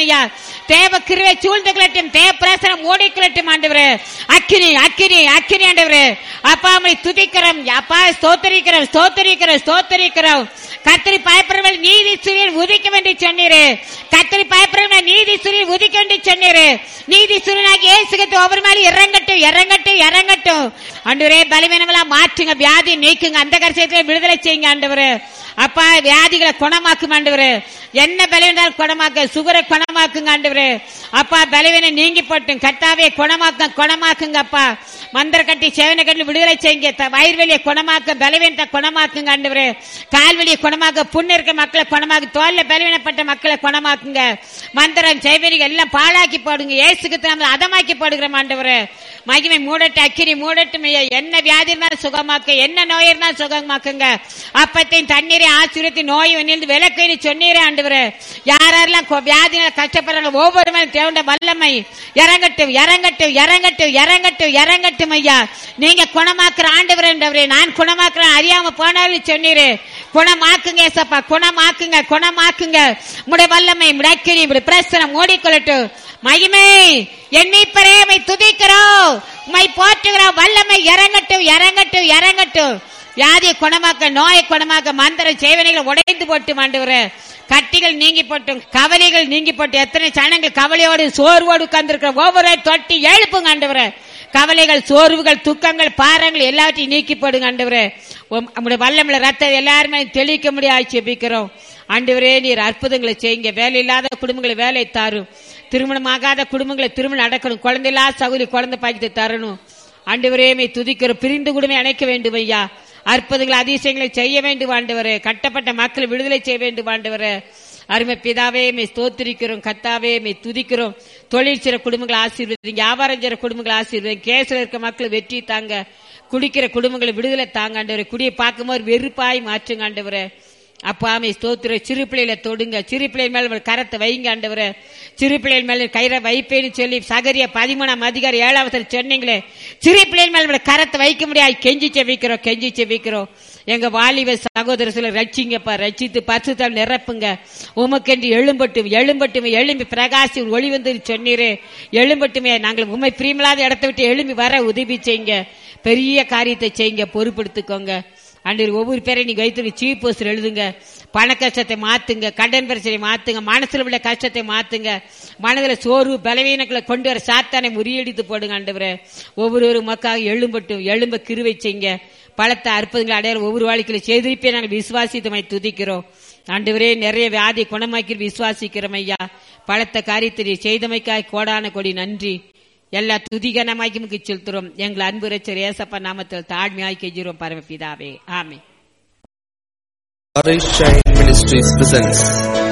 ஐயா தேவ கிருவை சூழ்ந்து கொள்ளட்டும் தேவ பிரசனம் மூடிக்கொள்ளட்டும் ஆண்டவரே அக்கினி அக்கினி அக்கினி ஆண்டவரே அப்பா உம்மை துதிக்கிறோம் அப்பா ஸ்தோத்தரிக்கிறோம் ஸ்தோத்தரிக்கிறோம் ஸ்தோத்தரிக்கிறோம் கத்திரி பயப்படுறவர்கள் நீதி சூரியன் உதிக்க வேண்டி சொன்னீரு கத்திரி பயப்படுறவர்கள் நீதி சூரியன் உதிக்க வேண்டி சொன்னீரு நீதி சூரியனாகி ஏசுகத்து ஒவ்வொரு மேலும் இறங்கட்டும் இறங்கட்டும் இறங்கட்டும் ஆண்டவரே பலவீனங்களா மாற்றுங்க வியாதி நீக்குங்க அந்த கரிசயத்துல விடுதலை செய்யுங்க ஆண்டவரே அப்பா வியாதிகளை குணமாக்கும் ஆண்டவரே என்ன பலவீனால் குணமாக்க சுகரை குணமாக்குங்க ஆண்டவரே அப்பா பலவீனம் நீங்கி போட்டும் கத்தாவே குணமாக்க குணமாக்குங்க அப்பா மந்திர கட்டி சேவனை கட்டி விடுதலை செய்யுங்க த- வயிறுவலியை குணமாக்க பலவீனத்தை குணமாக்குங்க ஆண்டவரே கால்வலியை குணமாக்க புண்ணு இருக்க மக்களை குணமாக்கு தோல்ல பலவீனப்பட்ட மக்களை குணமாக்குங்க மந்திரம் செய்வனிகள் எல்லாம் பாழாக்கி போடுங்க ஏசுக்கு நம்ம அதமாக்கி போடுகிறோம் ஆண்டவரே மகிமை மூடட்டு அக்கினி மூடட்டும் ஐயா. என்ன வியாதி இருந்தாலும் சுகமாக்க என்ன நோய் இருந்தாலும் சுகமாக்குங்க அப்பத்தையும் தண்ணீரை ஆசிரியத்தை நோய் வந்து விளக்கு சொன்னீரே ஆண்டவரே யார் யாரெல்லாம் கொ- வியாதினால கஷ்டப்படுறாங்க ஒவ்வொரு மேலும் தேவண்ட வல்லமை இறங்கட்டும் இறங்கட்டும் இறங்கட்டும் இறங்கட்டும் இறங்கட்டும் ஐயா நீங்க குணமாக்குற ஆண்டவர் என்றவரே நான் குணமாக்குறேன் அறியாம போனாலும் சொன்னீரே குணமாக்குங்க ஏசப்பா குணமாக்குங்க குணமாக்குங்க முடைய வல்லமை முடக்கிரி இப்படி பிரச்சனை மூடிக்கொள்ளட்டும் மகிமை என் மீட்பரே உம்மை துதிக்கிறோம் உம்மை போற்றுகிறோம் வல்லமை இறங்கட்டும் இறங்கட்டும் இறங்கட்டும் வியாதியை குணமாக்க நோயை குணமாக்க மந்திர சேவனைகளை உடைந்து போட்டு மாண்டுவர கட்டிகள் நீங்கி போட்டும் கவலைகள் நீங்கி போட்டு எத்தனை சனங்கள் கவலையோடு சோர்வோடு உட்கார்ந்திருக்கிற ஒவ்வொரு தொட்டி எழுப்புங்க ஆண்டவரே கவலைகள் சோர்வுகள் துக்கங்கள் பாரங்கள் எல்லாத்தையும் நீக்கி போடுங்க ஆண்டவரே உம் நம்முடைய வல்லமில்ல ரத்தம் எல்லாருமே தெளிக்க முடியாது செபிக்கிறோம் ஆண்டவரே நீர் அற்புதங்களை செய்யுங்க வேலை இல்லாத குடும்பங்களை வேலை தாரும் திருமணமாகாத குடும்பங்களை திருமணம் நடக்கணும் குழந்தை இல்லாத சகுதி குழந்தை பாக்கியத்தை தரணும் ஆண்டவரே மே துதிக்கிற பிரிந்து குடுமை அணைக்க வேண்டும் ஐயா அற்புதங்கள் அதிசயங்களை செய்ய வேண்டும் ஆண்டவரே கட்டப்பட்ட மக்களை விடுதலை செய்ய வேண்டும் ஆண்டவரே அருமை பிதாவே மே ஸ்தோத்திரிக்கிறோம் கத்தாவே மே துதிக்கிறோம் தொழில் செய்ற குடும்பங்களை ஆசீர்வதிங்க வியாபாரம் செய்ற குடும்பங்களை ஆசீர்வதிங்க கேஸ்ல இருக்க மக்களை வெற்றி தாங்க குடிக்கிற குடும்பங்களை விடுதலை தாங்க ஆண்டவரே குடியை பார்க்கும்போது வெறுப்பாய் மாற்றுங்க ஆண்டவரே அப்பாமே ஸ்தோத்திர சிறு பிள்ளைகளை தொடுங்க சிறு பிள்ளைகள் மேல உங்கள் கரத்தை வைங்க ஆண்டவரே சிறு பிள்ளைகள் மேல கயிறை வைப்பேன்னு சொல்லி சகரிய பதிமூணாம் அதிகாரி ஏழாவது சொன்னீங்களே சிறு பிள்ளைகள் மேல உங்கள் கரத்தை வைக்க முடியாது கெஞ்சி செவிக்கிறோம் கெஞ்சி செவிக்கிறோம் எங்க வாலிப சகோதர சில ரட்சிங்கப்பா ரட்சித்து பரிசுத்தால் நிரப்புங்க உமக்கென்று எழும்பட்டும் எழும்பட்டும் எழும்பி பிரகாசி ஒளி வந்து சொன்னீரே எழும்பட்டுமே நாங்கள் உண்மை பிரியமில்லாத இடத்த விட்டு எழும்பி வர உதவி செய்யுங்க பெரிய காரியத்தை செய்யுங்க பொறுப்படுத்திக்கோங்க அன்று ஒவ்வொரு பேரை நீங்க வைத்து சீப் போஸ்டர் எழுதுங்க பண கஷ்டத்தை மாத்துங்க கடன் பிரச்சனை மாத்துங்க மனசுல உள்ள கஷ்டத்தை மாத்துங்க மனதுல சோர்வு பலவீனங்களை கொண்டு வர சாத்தானை முறியடித்து போடுங்க ஆண்டவரே ஒவ்வொரு மக்காக எழும்பட்டும் எழும்ப கிருவை செய்யுங்க பலத்த அற்புதங்களை அடையாள ஒவ்வொரு வாழ்க்கையில செய்திருப்பே நாங்கள் விசுவாசித்தமை துதிக்கிறோம் ஆண்டவரே நிறைய வியாதி குணமாக்கி விசுவாசிக்கிறோம் ஐயா பலத்த காரியத்தை செய்தமைக்காய் கோடான கொடி நன்றி எல்லா துதிகனமாக்கி செலுத்துறோம் எங்கள் அன்பு ரச்சர் ஏசப்பா நாமத்தில் தாழ்மையாய் கெஞ்சிரோம் பரமபிதாவே ஆமே Orange Shine Ministries presents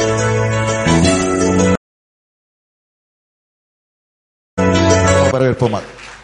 வரவேற்போமா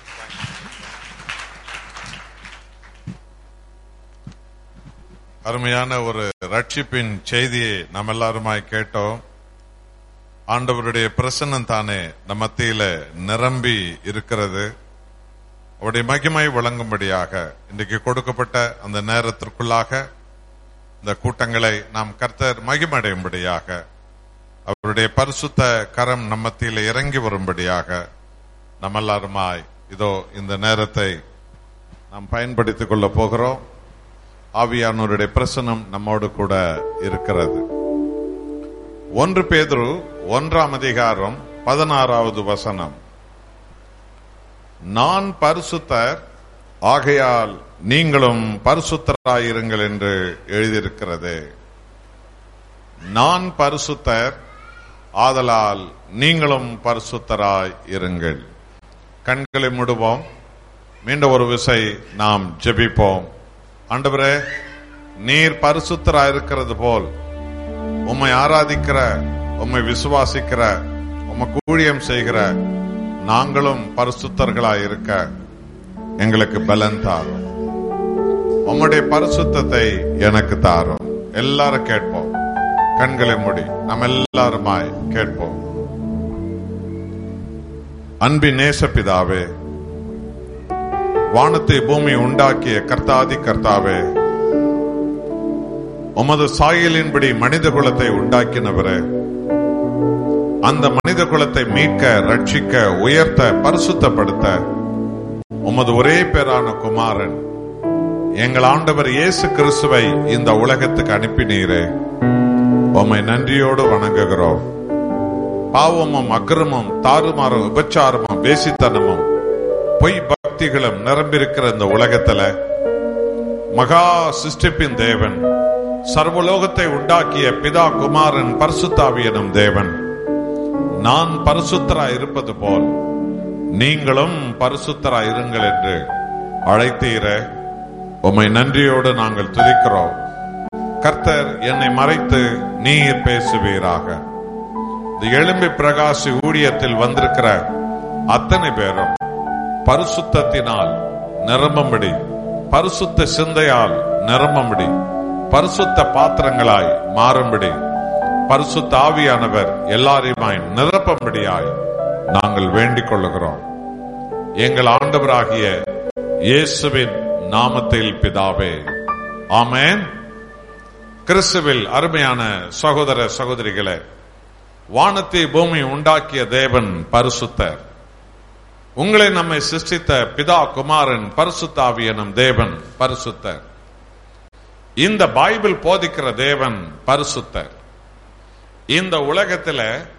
அருமையான ஒரு ரட்சிப்பின் செய்தியை நாம் எல்லாருமாய் கேட்டோம் ஆண்டவருடைய பிரசன்னம் தானே நம் மத்தியில நிரம்பி இருக்கிறது அவருடைய மகிமை வழங்கும்படியாக இன்றைக்கு கொடுக்கப்பட்ட அந்த நேரத்திற்குள்ளாக இந்த கூட்டங்களை நாம் கர்த்தர் மகிமடையும்படியாக அவருடைய பரிசுத்த கரம் நம் மத்தியில இறங்கி வரும்படியாக நம்ம எல்லாருமாய் இதோ இந்த நேரத்தை நாம் பயன்படுத்திக் கொள்ள போகிறோம் ஆவியானவருடைய பிரசனம் நம்மோடு கூட இருக்கிறது ஒன்று பேதுரு ஒன்றாம் அதிகாரம் பதினாறாவது வசனம் நான் பரிசுத்தர் ஆகையால் நீங்களும் பரிசுத்தராயிருங்கள் என்று எழுதியிருக்கிறது நான் பரிசுத்தர் ஆதலால் நீங்களும் பரிசுத்தராய் இருங்கள் கண்களை மூடுவோம் மீண்டும் ஒரு விசை நாம் ஜெபிப்போம் ஆண்டவரே நீர் பரிசுத்தராயிருக்கிறது போல் உம்மை ஆராதிக்கிற உம்மை விசுவாசிக்கிற உமக்கு ஊழியம் செய்கிற நாங்களும் பரிசுத்தர்களாய் இருக்க எங்களுக்கு பலன் தாரும் உம்முடைய பரிசுத்தத்தை எனக்கு தாரும் எல்லாரும் கேட்போம் கண்களை மூடி நம்ம எல்லாருமாய் கேட்போம் அன்பின் நேசப்பிதாவே வானத்தை பூமி உண்டாக்கிய கர்த்தாதி கர்த்தாவே உமது சாயலின்படி மனித குலத்தை உண்டாக்கினவரே அந்த மனித குலத்தை மீட்க ரட்சிக்க உயர்த்த பரிசுத்தப்படுத்த உமது ஒரே பேரான குமாரன் எங்கள் ஆண்டவர் இயேசு கிறிஸ்துவை இந்த உலகத்துக்கு அனுப்பினீரே உம்மை நன்றியோடு வணங்குகிறோம் பாவமும் அக்கிரமும் தாறுமாறும் உபச்சாரமும் வேசித்தனமும் பொய் பக்திகளும் நிரம்பியிருக்கிற இந்த உலகத்துல மகா சிருஷ்டிப்பின் தேவன் சர்வலோகத்தை உண்டாக்கிய பிதா குமாரன் பரிசுத்தாவி எனும் தேவன் நான் பரிசுத்தரா இருப்பது போல் நீங்களும் பரிசுத்தரா இருங்கள் என்று அழைத்தீர உம்மை நன்றியோடு நாங்கள் துதிக்கிறோம் கர்த்தர் என்னை மறைத்து நீர் பேசுவீராக இந்த எலும்பி பிரகாசி ஊழியத்தில் வந்திருக்கிற அத்தனை பேரும் பரிசுத்தத்தினால் நிரம்பும்படி பரிசுத்த சிந்தையால் நிரம்பும்படி பரிசுத்த பாத்திரங்களாய் மாறும்படி பரிசுத்த ஆவியானவர் எல்லாரையுமாய் நிரப்பும்படியாய் நாங்கள் வேண்டிக் கொள்ளுகிறோம் எங்கள் ஆண்டவராகிய இயேசுவின் நாமத்தில் பிதாவே ஆமென் கிறிஸ்துவில் அருமையான சகோதர சகோதரிகளே வானத்தை பூமி உண்டாக்கிய தேவன் பரிசுத்தர் உங்களை நம்மை சிருஷ்டித்த பிதா குமாரன் பரிசுத்தாவி எனும் தேவன் பரிசுத்தர் இந்த பைபிள் போதிக்கிற தேவன் பரிசுத்தர் இந்த உலகத்துல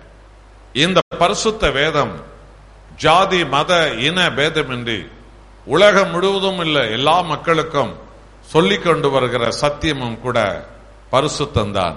இந்த பரிசுத்த வேதம் ஜாதி மத இன பேதமின்றி உலகம் முழுவதும் உள்ள எல்லா மக்களுக்கும் சொல்லிக் கொண்டு வருகிற சத்தியமும் கூட பரிசுத்தந்தான்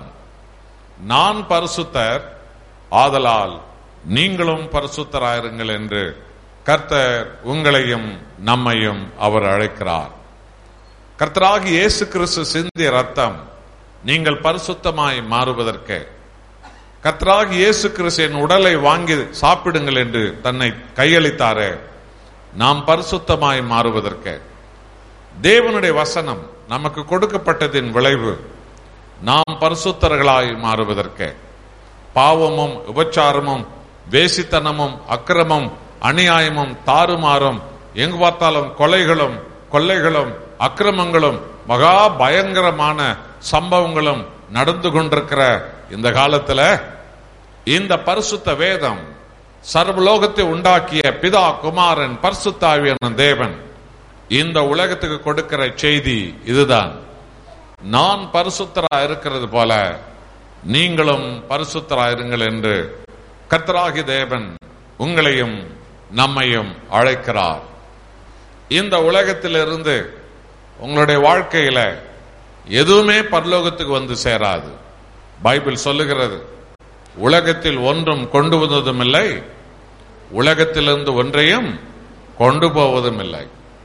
நான் பரிசுத்தர் ஆதலால் நீங்களும் பரிசுத்தராயிருங்கள் என்று கர்த்தர் உங்களையும் நம்மையும் அவர் அழைக்கிறார் கர்த்தராகி இயேசு கிறிஸ்து சிந்திய ரத்தம் நீங்கள் பரிசுத்தமாய் மாறுவதற்கு கர்த்தராகி இயேசு கிறிஸ்து என் உடலை வாங்கி சாப்பிடுங்கள் என்று தன்னை கையளித்தாரே நாம் பரிசுத்தமாய் மாறுவதற்கு தேவனுடைய வசனம் நமக்கு கொடுக்கப்பட்டதின் விளைவு நாம் பரிசுத்தர்களாய் மாறுவதற்கு பாவமும் உபச்சாரமும் வேசித்தனமும் அக்கிரமும் அநியாயமும் தாறுமாறும் எங்கு பார்த்தாலும் கொலைகளும் கொள்ளைகளும் அக்கிரமங்களும் மகா பயங்கரமான சம்பவங்களும் நடந்து கொண்டிருக்கிற இந்த காலத்துல இந்த பரிசுத்த வேதம் சர்வலோகத்தை உண்டாக்கிய பிதா குமாரன் பரிசுத்தாவியான தேவன் இந்த உலகத்துக்கு கொடுக்கிற செய்தி இதுதான் நான் பரிசுத்தரா இருக்கிறது போல நீங்களும் பரிசுத்தரா இருங்கள் என்று கர்த்தராகி தேவன் உங்களையும் நம்மையும் அழைக்கிறார் இந்த உலகத்திலிருந்து உங்களுடைய வாழ்க்கையில எதுவுமே பரலோகத்துக்கு வந்து சேராது பைபிள் சொல்லுகிறது உலகத்தில் ஒன்றும் கொண்டு வந்ததும் இல்லை உலகத்திலிருந்து ஒன்றையும் கொண்டு போவதும் இல்லை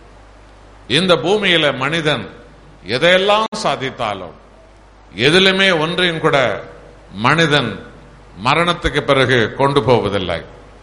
இந்த பூமியில மனிதன் எதையெல்லாம் சாதித்தாலும் எதிலுமே ஒன்றையும் கூட மனிதன் மரணத்துக்கு பிறகு கொண்டு போவதில்லை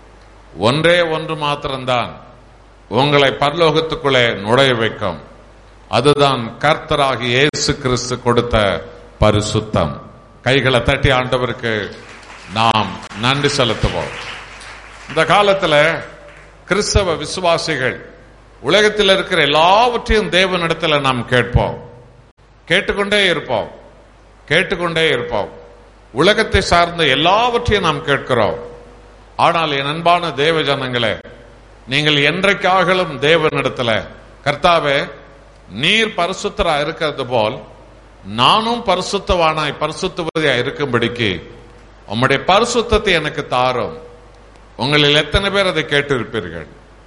ஒன்றே ஒன்று மாத்திரம்தான் உங்களை பரலோகத்துக்குள்ளே நுழைய வைக்கும் அதுதான் கர்த்தராகி இயேசு கிறிஸ்து கொடுத்த பரிசுத்தம் கைகளை தட்டி ஆண்டவருக்கு நாம் நன்றி செலுத்துவோம் இந்த காலத்துல கிறிஸ்தவ விசுவாசிகள் உலகத்தில் இருக்கிற எல்லாவற்றையும் தேவனிடத்துல நாம் கேட்போம் கேட்டுக்கொண்டே இருப்போம் கேட்டுக்கொண்டே இருப்போம் உலகத்தை சார்ந்த எல்லாவற்றையும் நாம் கேட்கிறோம் ஆனால் என் அன்பான தேவ ஜனங்களே நீங்கள் என்றைக்காகலும் தேவனிடத்துல கர்த்தாவே நீர் பரிசுத்தரா இருக்கிறது போல் நானும் பரிசுத்தவானாய் பரிசுத்தவதியா இருக்கும்படிக்கு உம்முடைய பரிசுத்தத்தை எனக்கு தாரும் உங்களில் எத்தனை பேர் அதை கேட்டிருப்பீர்கள்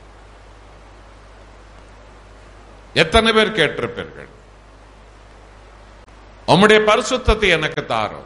எத்தனை பேர் கேட்டிருப்பீர்கள் உம்முடைய பரிசுத்தத்தை எனக்கு தாரும்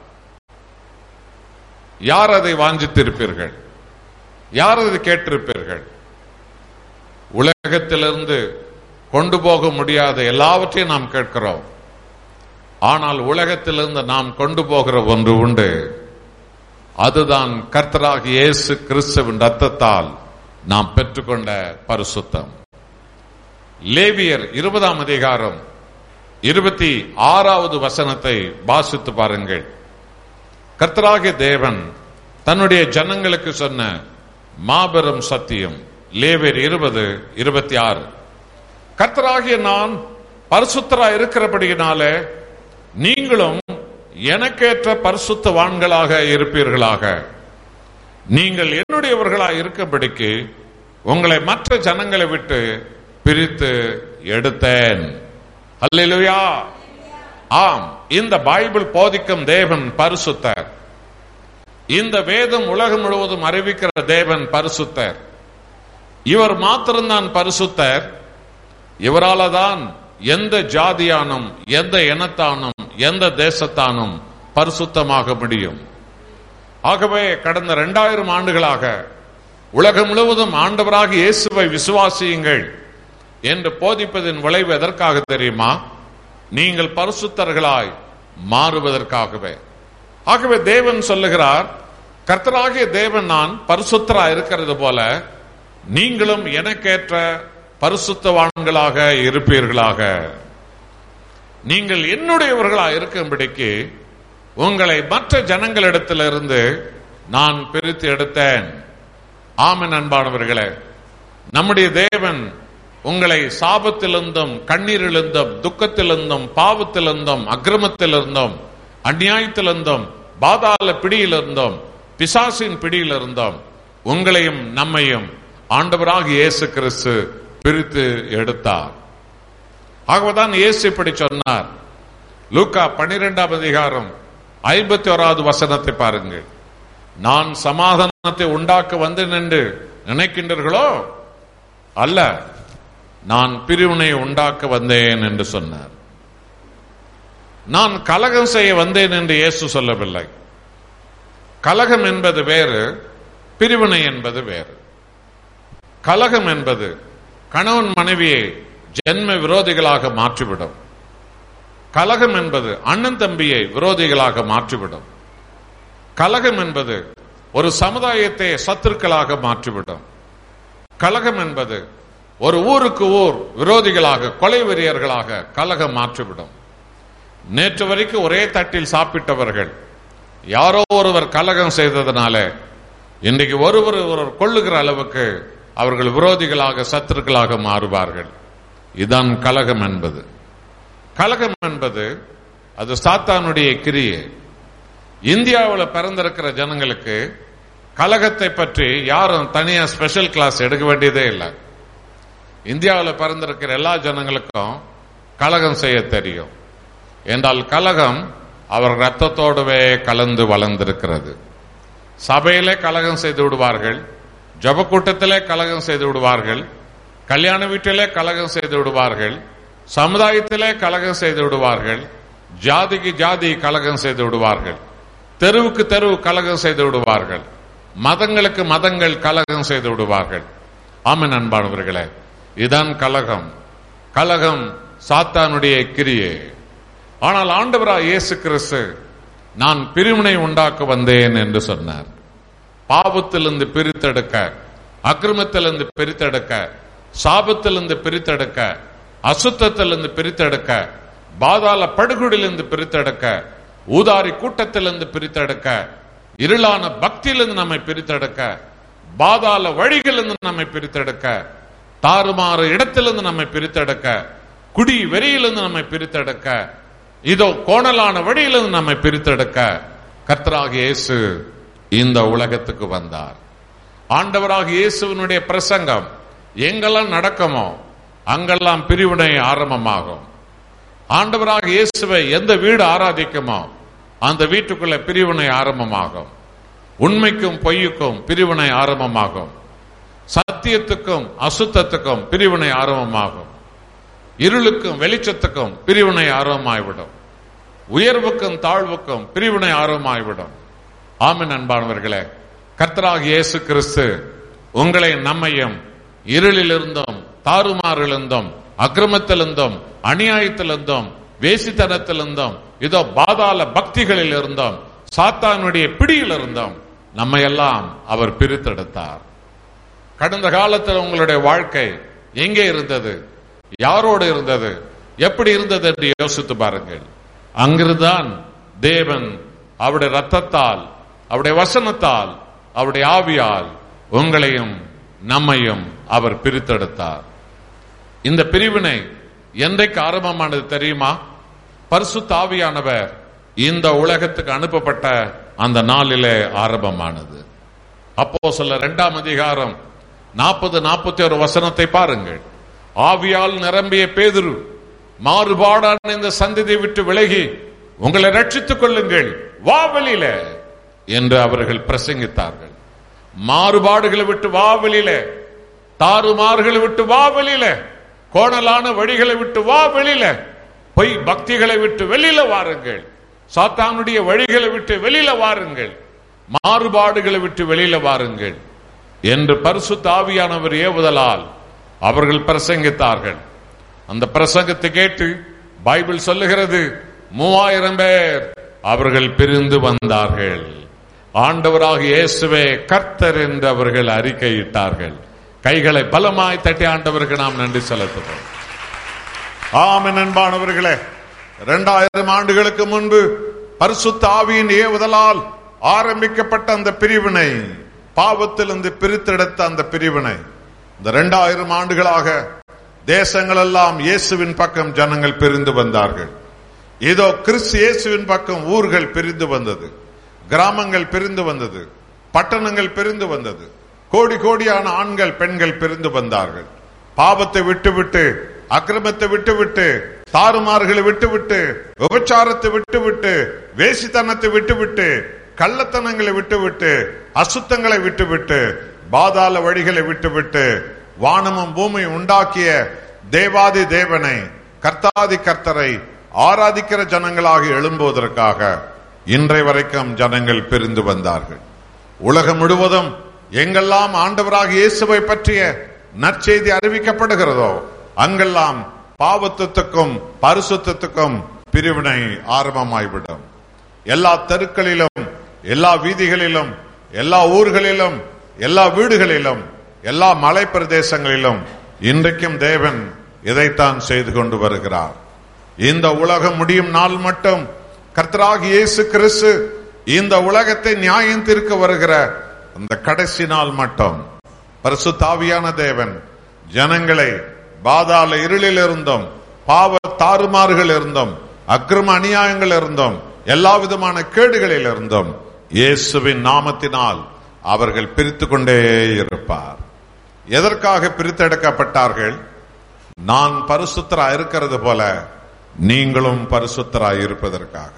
யார் அதை வாஞ்சித்திருப்பீர்கள் யார் அதை கேட்டிருப்பீர்கள் உலகத்திலிருந்து கொண்டு போக முடியாத எல்லாவற்றையும் நாம் கேட்கிறோம் ஆனால் உலகத்திலிருந்து நாம் கொண்டு போகிற ஒன்று உண்டு அதுதான் கர்த்தராகி இயேசு கிறிஸ்துவின் ரத்தத்தால் நாம் பெற்றுக்கொண்ட பரிசுத்தம் லேவியர் இருபதாம் அதிகாரம் இருபத்தி ஆறாவது வசனத்தை வாசித்து பாருங்கள் கர்த்தராகிய தேவன் தன்னுடைய ஜனங்களுக்கு சொன்ன மாபெரும் சத்தியம் லேவியர் இருபது இருபத்தி ஆறு கர்த்தராகிய நான் பரிசுத்தரா இருக்கிறபடியினாலே நீங்களும் எனக்கேற்ற பரிசுத்தவான்களாக இருப்பீர்களாக நீங்கள் என்னுடையவர்களாய் இருக்கபடிக்கு உங்களை மற்ற ஜனங்களை விட்டு பிரித்து எடுத்தேன் அல்லேலூயா ஆம் இந்த பைபிள் போதிக்கும் தேவன் பரிசுத்தர் இந்த வேதம் உலகம் முழுவதும் அறிவிக்கிற தேவன் பரிசுத்தர் இவர் மாத்திரம்தான் பரிசுத்தர் இவரால தான் எந்த ஜாதியானும் எந்த இனத்தானும் எந்த தேசத்தானும் பரிசுத்தமாக முடியும் ஆகவே கடந்த இரண்டாயிரம் ஆண்டுகளாக உலகம் முழுவதும் ஆண்டவராக இயேசுவை விசுவாசியுங்கள் என்று போதிப்பதின் விளைவு எதற்காக தெரியுமா நீங்கள் பரிசுத்தர்களாய் மாறுவதற்காகவே ஆகவே தேவன் சொல்லுகிறார் கர்த்தராகிய தேவன் நான் பரிசுத்தராய் இருக்கிறது போல நீங்களும் எனக்கேற்ற பரிசுத்தவான்களாக இருப்பீர்களாக நீங்கள் என்னுடையவர்களாக இருக்கும்படிக்கு உங்களை மற்ற ஜனங்களிடத்திலிருந்து நான் பிரித்து எடுத்தேன் ஆமன் அன்பானவர்களே நம்முடைய தேவன் உங்களை சாபத்திலிருந்தும் கண்ணீரிலிருந்தும் துக்கத்திலிருந்தும் பாவத்திலிருந்தும் அக்கிரமத்திலிருந்தும் அந்நியாயத்திலிருந்தும் பாதாள பிடியிலிருந்தும் பிசாசின் பிடியிலிருந்தும் உங்களையும் நம்மையும் ஆண்டவராக இயேசு கிறிஸ்து பிரித்து எடுத்தார் ஆகவேதான் இயேசு இப்படி சொன்னார் லூக்கா பன்னிரெண்டாம் அதிகாரம் ஐம்பத்தி ஓராவது வசனத்தை பாருங்கள் நான் சமாதானத்தை உண்டாக்க வந்தேன் என்று நினைக்கின்றீர்களோ அல்ல நான் பிரிவினை உண்டாக்க வந்தேன் என்று சொன்னார் நான் கலகம் செய்ய வந்தேன் என்று இயேசு சொல்லவில்லை கலகம் என்பது வேறு பிரிவினை என்பது வேறு கலகம் என்பது கணவன் மனைவியை ஜென்ம விரோதிகளாக மாற்றிவிடும் கலகம் என்பது அண்ணன் தம்பியை விரோதிகளாக மாற்றிவிடும் கலகம் என்பது ஒரு சமுதாயத்தை சத்துருக்களாக மாற்றிவிடும் கலகம் என்பது ஒரு ஊருக்கு ஊர் விரோதிகளாக கொலை வெறியர்களாக கலகம் மாற்றிவிடும் நேற்று வரைக்கும் ஒரே தட்டில் சாப்பிட்டவர்கள் யாரோ ஒருவர் கலகம் செய்ததனால இன்றைக்கு ஒருவர் ஒருவர் கொள்ளுகிற அளவுக்கு அவர்கள் விரோதிகளாக சத்துருக்களாக மாறுவார்கள் இதுதான் கலகம் என்பது கலகம் என்பது அது சாத்தானுடைய கிரியை இந்தியாவில் பிறந்திருக்கிற ஜனங்களுக்கு கலகத்தை பற்றி யாரும் தனியா ஸ்பெஷல் கிளாஸ் எடுக்க வேண்டியதே இல்லை இந்தியாவில் பிறந்திருக்கிற எல்லா ஜனங்களுக்கும் கலகம் செய்ய தெரியும் என்றால் கலகம் அவர் ரத்தத்தோடவே கலந்து வளர்ந்திருக்கிறது சபையிலே கலகம் செய்து விடுவார்கள் ஜப கூட்டத்திலே கலகம் செய்து விடுவார்கள் கல்யாண வீட்டிலே கலகம் செய்து விடுவார்கள் சமுதாயத்திலே கலகம் செய்து விடுவார்கள் ஜாதிக்கு ஜாதி கலகம் செய்து விடுவார்கள் தெருவுக்கு தெருவு கலகம் செய்து விடுவார்கள் மதங்களுக்கு மதங்கள் கலகம் செய்து விடுவார்கள் ஆமன் அன்பானவர்களே இதான் கலகம் கலகம் சாத்தானுடைய கிரியே ஆனால் ஆண்டவராய் இயேசு கிறிஸ்து நான் பிரிவினை உண்டாக்க வந்தேன் என்று சொன்னார் பாவத்திலிருந்து பிரித்தெடுக்க அக்கிரமத்திலிருந்து பிரித்தெடுக்க சாபத்திலிருந்து பிரித்தெடுக்க அசுத்தத்திலிருந்து பிரித்தெடுக்க பாதாள படுகொடியிலிருந்து பிரித்தெடுக்க ஊதாரி கூட்டத்திலிருந்து பிரித்தெடுக்க இருளான பக்தியிலிருந்து நம்மை பிரித்தெடுக்க பாதாள வழிகளிலிருந்து நம்மை பிரித்தெடுக்க தாறுமாறு இடத்திலிருந்து நம்மை பிரித்தெடுக்க குடி வெறியிலிருந்து நம்மை பிரித்தெடுக்க இதோ கோணலான வழியிலிருந்து நம்மை பிரித்தெடுக்க கர்த்தராக இயேசு இந்த உலகத்துக்கு வந்தார் ஆண்டவராக இயேசுவினுடைய பிரசங்கம் எங்கெல்லாம் நடக்குமோ அங்கெல்லாம் பிரிவினை ஆரம்பமாகும் ஆண்டவராக இயேசுவை எந்த வீடு ஆராதிக்குமோ அந்த வீட்டுக்குள்ள பிரிவினை ஆரம்பமாகும் உண்மைக்கும் பொய்யுக்கும் பிரிவினை ஆரம்பமாகும் சத்தியத்துக்கும் அசுத்தத்துக்கும் பிரிவினை ஆரம்பமாகும் இருளுக்கும் வெளிச்சத்துக்கும் பிரிவினை ஆரம்பமாய்விடும் உயர்வுக்கும் தாழ்வுக்கும் பிரிவினை ஆரம்பமாய்விடும் ஆமின் அன்பானவர்களே கர்த்தராக இயேசு கிறிஸ்து உங்களை நம்மையும் இருளிலிருந்தும் தாறுமாறிலிருந்தும் அக்கிரமத்திலிருந்தும் அநியாயத்திலிருந்தும் வேசித்தனத்திலிருந்தும் இதோ பாதாள பக்திகளில் இருந்தோம் சாத்தானுடைய பிடியில் இருந்தோம் நம்மை எல்லாம் அவர் பிரித்தெடுத்தார் கடந்த காலத்தில் உங்களுடைய வாழ்க்கை எங்கே இருந்தது யாரோடு இருந்தது எப்படி இருந்தது என்று யோசித்து பாருங்கள் அங்கிருந்தான் தேவன் அவருடைய ரத்தத்தால் அவருடைய வசனத்தால் அவருடைய ஆவியால் உங்களையும் நம்மையும் அவர் பிரித்தெடுத்தார் இந்த பிரிவினை என்றைக்கு ஆரம்பமானது தெரியுமா பரிசுத்த ஆவியானவர் இந்த உலகத்துக்கு அனுப்பப்பட்ட அந்த நாளிலே ஆரம்பமானது அப்போ சொல்ல இரண்டாம் அதிகாரம் நாற்பது நாற்பத்தி ஒரு வசனத்தை பாருங்கள் ஆவியால் நிரம்பிய பேதுரு மாறுபாடான இந்த சந்ததியை விட்டு விலகி உங்களை ரட்சித்துக் கொள்ளுங்கள் வா வெளியில என்று அவர்கள் பிரசங்கித்தார்கள் மாறுபாடுகளை விட்டு வா வெளியில தாறுமாறுகளை விட்டு வா வெளியில கோணலான வழிகளை விட்டு வா வெளியில பொய் பக்திகளை விட்டு வெளியில வாருங்கள் சாத்தானுடைய வழிகளை விட்டு வெளியில வாருங்கள் மாறுபாடுகளை விட்டு வெளியில வாருங்கள் என்று பரிசுத்த ஆவியானவர் ஏவுதலால் அவர்கள் பிரசங்கித்தார்கள் அந்த பிரசங்கத்தை கேட்டு பைபிள் சொல்லுகிறது மூவாயிரம் பேர் அவர்கள் பிரிந்து வந்தார்கள் ஆண்டவராக இயேசுவே கர்த்தர் என்று அவர்கள் அறிக்கையிட்டார்கள் கைகளை பலமாய் தட்டி ஆண்டவருக்கு நாம் நன்றி செலுத்துவோம் ஆமென் அன்பானவர்களே இரண்டாயிரம் ஆண்டுகளுக்கு முன்பு பரிசுத்த ஆவியின் ஏவுதலால் ஆரம்பிக்கப்பட்ட அந்த பிரிவினை பாவத்திலிருந்து பிரித்தெடுத்த அந்த பிரிவினை இந்த இரண்டாயிரம் ஆண்டுகளாக தேசங்கள் எல்லாம் இயேசுவின் பக்கம் ஜனங்கள் பிரிந்து வந்தார்கள் இதோ கிறிஸ்து இயேசுவின் பக்கம் ஊர்கள் பிரிந்து வந்தது கிராமங்கள் பிரிந்து வந்தது பட்டணங்கள் பிரிந்து வந்தது கோடி கோடியான ஆண்கள் பெண்கள் பிரிந்து வந்தார்கள் பாவத்தை விட்டுவிட்டு அக்கிரமத்தை விட்டுவிட்டு தாறுமாறுகளை விட்டுவிட்டு விபச்சாரத்தை விட்டுவிட்டு வேசித்தனத்தை விட்டுவிட்டு கள்ளத்தனங்களை விட்டுவிட்டு அசுத்தங்களை விட்டுவிட்டு பாதாள வழிகளை விட்டுவிட்டு வானமும் பூமியும் உண்டாக்கிய தேவாதி தேவனை கர்த்தாதி கர்த்தரை ஆராதிக்கிற ஜனங்களாக எழும்புவதற்காக இன்றை வரைக்கும் ஜனங்கள் பிரிந்து வந்தார்கள் உலகம் முழுவதும் எங்கெல்லாம் ஆண்டவராக இயேசுவை பற்றிய நற்செய்தி அறிவிக்கப்படுகிறதோ அங்கெல்லாம் பாவத்துக்கும் பரிசுத்தத்துக்கும் பிரிவினை ஆரம்பமாய்விடும் எல்லா தெருக்களிலும் எல்லா வீதிகளிலும் எல்லா ஊர்களிலும் எல்லா வீடுகளிலும் எல்லா மலை பிரதேசங்களிலும் இன்றைக்கும் தேவன் இதைத்தான் செய்து கொண்டு வருகிறார் இந்த உலகம் முடியும் நாள் மட்டும் கர்த்தராகி இயேசு கிறிஸ்து இந்த உலகத்தை நியாயம் தீர்க்க வருகிற அந்த கடைசி நாள் மட்டும் பரிசுத்தாவியான தேவன் ஜனங்களை பாதாள இருளில் இருந்தும் பாவ தாறுமாறுகள் இருந்தும் அக்கிரம அநியாயங்கள் இருந்தும் எல்லா விதமான கேடுகளில் இருந்தும் இயேசுவின் நாமத்தினால் அவர்கள் பிரித்து கொண்டே இருப்பார் எதற்காக பிரித்தெடுக்கப்பட்டார்கள் நான் பரிசுத்தரா இருக்கிறது போல நீங்களும் பரிசுத்தரா இருப்பதற்காக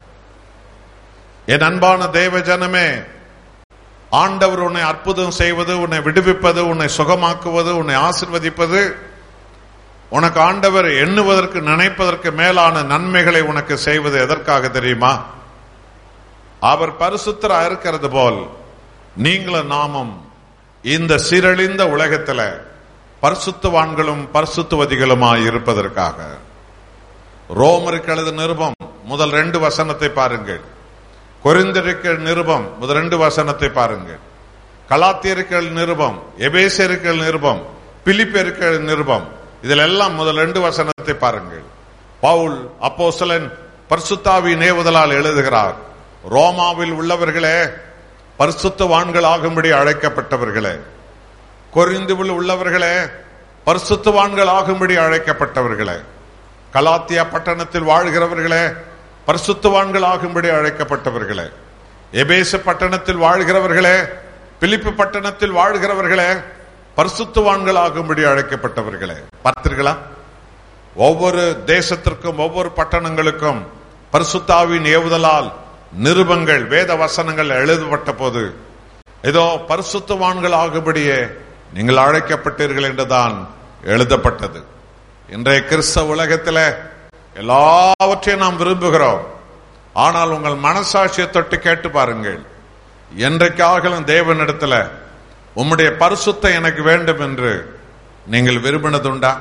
என் அன்பான தேவ ஜனமே ஆண்டவர் உன்னை அற்புதம் செய்வது உன்னை விடுவிப்பது உன்னை சுகமாக்குவது உன்னை ஆசிர்வதிப்பது உனக்கு ஆண்டவர் எண்ணுவதற்கு நினைப்பதற்கு மேலான நன்மைகளை உனக்கு செய்வது எதற்காக தெரியுமா அவர் பரிசுத்தரா இருக்கிறது போல் நீங்களும் நாமும் இந்த சீரழிந்த உலகத்துல பரிசுத்தவான்களும் பரிசுத்துவதிகளுமாய் இருப்பதற்காக ரோமருக்கு எழுத நிருபம் முதல் ரெண்டு வசனத்தை பாருங்கள் கொரிந்தருக்கு நிருபம் முதல் ரெண்டு வசனத்தை பாருங்கள் கலாத்தியர்கள் நிருபம் எபேசியர்கள் நிருபம் பிலிப்பியர்கள் நிருபம் இதில் எல்லாம் முதல் ரெண்டு வசனத்தை பாருங்கள் பவுல் அப்போஸ்தலன் பரிசுத்தாவின் ஏவுதலால் எழுதுகிறார் ரோமாவில் உள்ளவர்களே பரிசுத்தவான்கள் ஆகும்படி அழைக்கப்பட்டவர்களே கொரிந்துவில் உள்ளவர்களே பரிசுத்தவான்கள் ஆகும்படி அழைக்கப்பட்டவர்களே கலாத்தியா பட்டணத்தில் வாழ்கிறவர்களே பரிசுத்தவான்கள் ஆகும்படி அழைக்கப்பட்டவர்களே எபேச பட்டணத்தில் வாழ்கிறவர்களே பிலிப்பு பட்டணத்தில் வாழ்கிறவர்களே பரிசுத்தவான்கள் ஆகும்படி அழைக்கப்பட்டவர்களே பார்த்தீர்களா ஒவ்வொரு தேசத்திற்கும் ஒவ்வொரு பட்டணங்களுக்கும் பரிசுத்தாவின் ஏவுதலால் நிருபங்கள் வேத வசனங்கள் எழுதப்பட்ட போது ஏதோ பரிசுத்தவான்கள் ஆகும்படியே நீங்கள் அழைக்கப்பட்டீர்கள் என்றுதான் எழுதப்பட்டது இன்றைய கிறிஸ்தவ உலகத்தில் எல்லாவற்றையும் நாம் விரும்புகிறோம் ஆனால் உங்கள் மனசாட்சியை தொட்டு கேட்டு பாருங்கள் என்றைக்காகலும் தேவனிடத்துல உம்முடைய பரிசுத்தம் எனக்கு வேண்டும் என்று நீங்கள் விரும்பினதுண்டா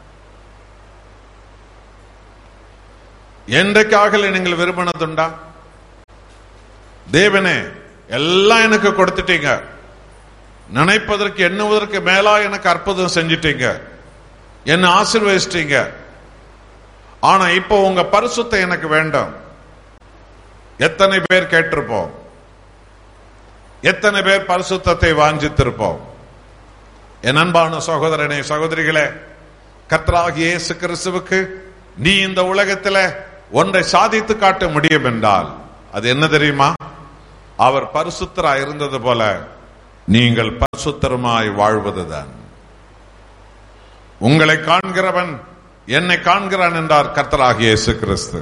என்றைக்காக நீங்கள் விரும்பினதுண்டா தேவனே எல்லாம் எனக்கு கொடுத்துட்டீங்க நினைப்பதற்கு எண்ணுவதற்கு மேலா எனக்கு அற்புதம் செஞ்சிட்டீங்க என்ன ஆசீர்வதிச்சிட்டீங்க ஆனா இப்போ உங்க பரிசுத்தம் எனக்கு வேண்டாம் எத்தனை பேர் கேட்டிருப்போம் எத்தனை பேர் பரிசுத்தத்தை வாஞ்சித்திருப்போம் என் அன்பான சகோதரனே சகோதரிகளே கர்த்தராகி இயேசு கிறிஸ்துவுக்கு நீ இந்த உலகத்துல ஒன்றை சாதித்து காட்ட முடியும் என்றால் அது என்ன தெரியுமா அவர் பரிசுத்தரா இருந்தது போல நீங்கள் பரிசுத்தருமாய் வாழ்வதுதான் உங்களை காண்கிறவன் என்னை காண்கிறான் என்றார் கர்த்தராகிய இயேசு கிறிஸ்து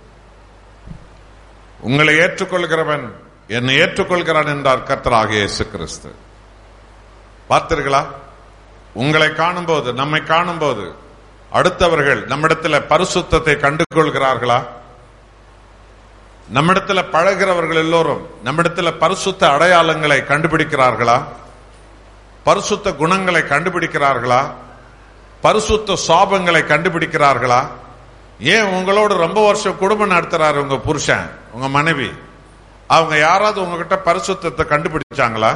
உங்களை ஏற்றுக்கொள்கிறவன் என்னை ஏற்றுக்கொள்கிறான் என்றார் கர்த்தராகிய இயேசு கிறிஸ்து பார்த்தீர்களா உங்களை காணும்போது நம்மை காணும்போது அடுத்தவர்கள் நம்மிடத்தில் பரிசுத்தத்தை கண்டுகொள்கிறார்களா நம்மிடத்துல பழகிறவர்கள் எல்லோரும் நம்மிடத்துல பரிசுத்த அடையாளங்களை கண்டுபிடிக்கிறார்களா பரிசுத்த குணங்களை கண்டுபிடிக்கிறார்களா பரிசுத்த சாபங்களை கண்டுபிடிக்கிறார்களா ஏன் உங்களோட ரொம்ப வருஷம் குடும்பம் நடத்துறாரு உங்க புருஷன் உங்க மனைவி அவங்க யாராவது உங்ககிட்ட பரிசுத்தத்தை கண்டுபிடிச்சாங்களா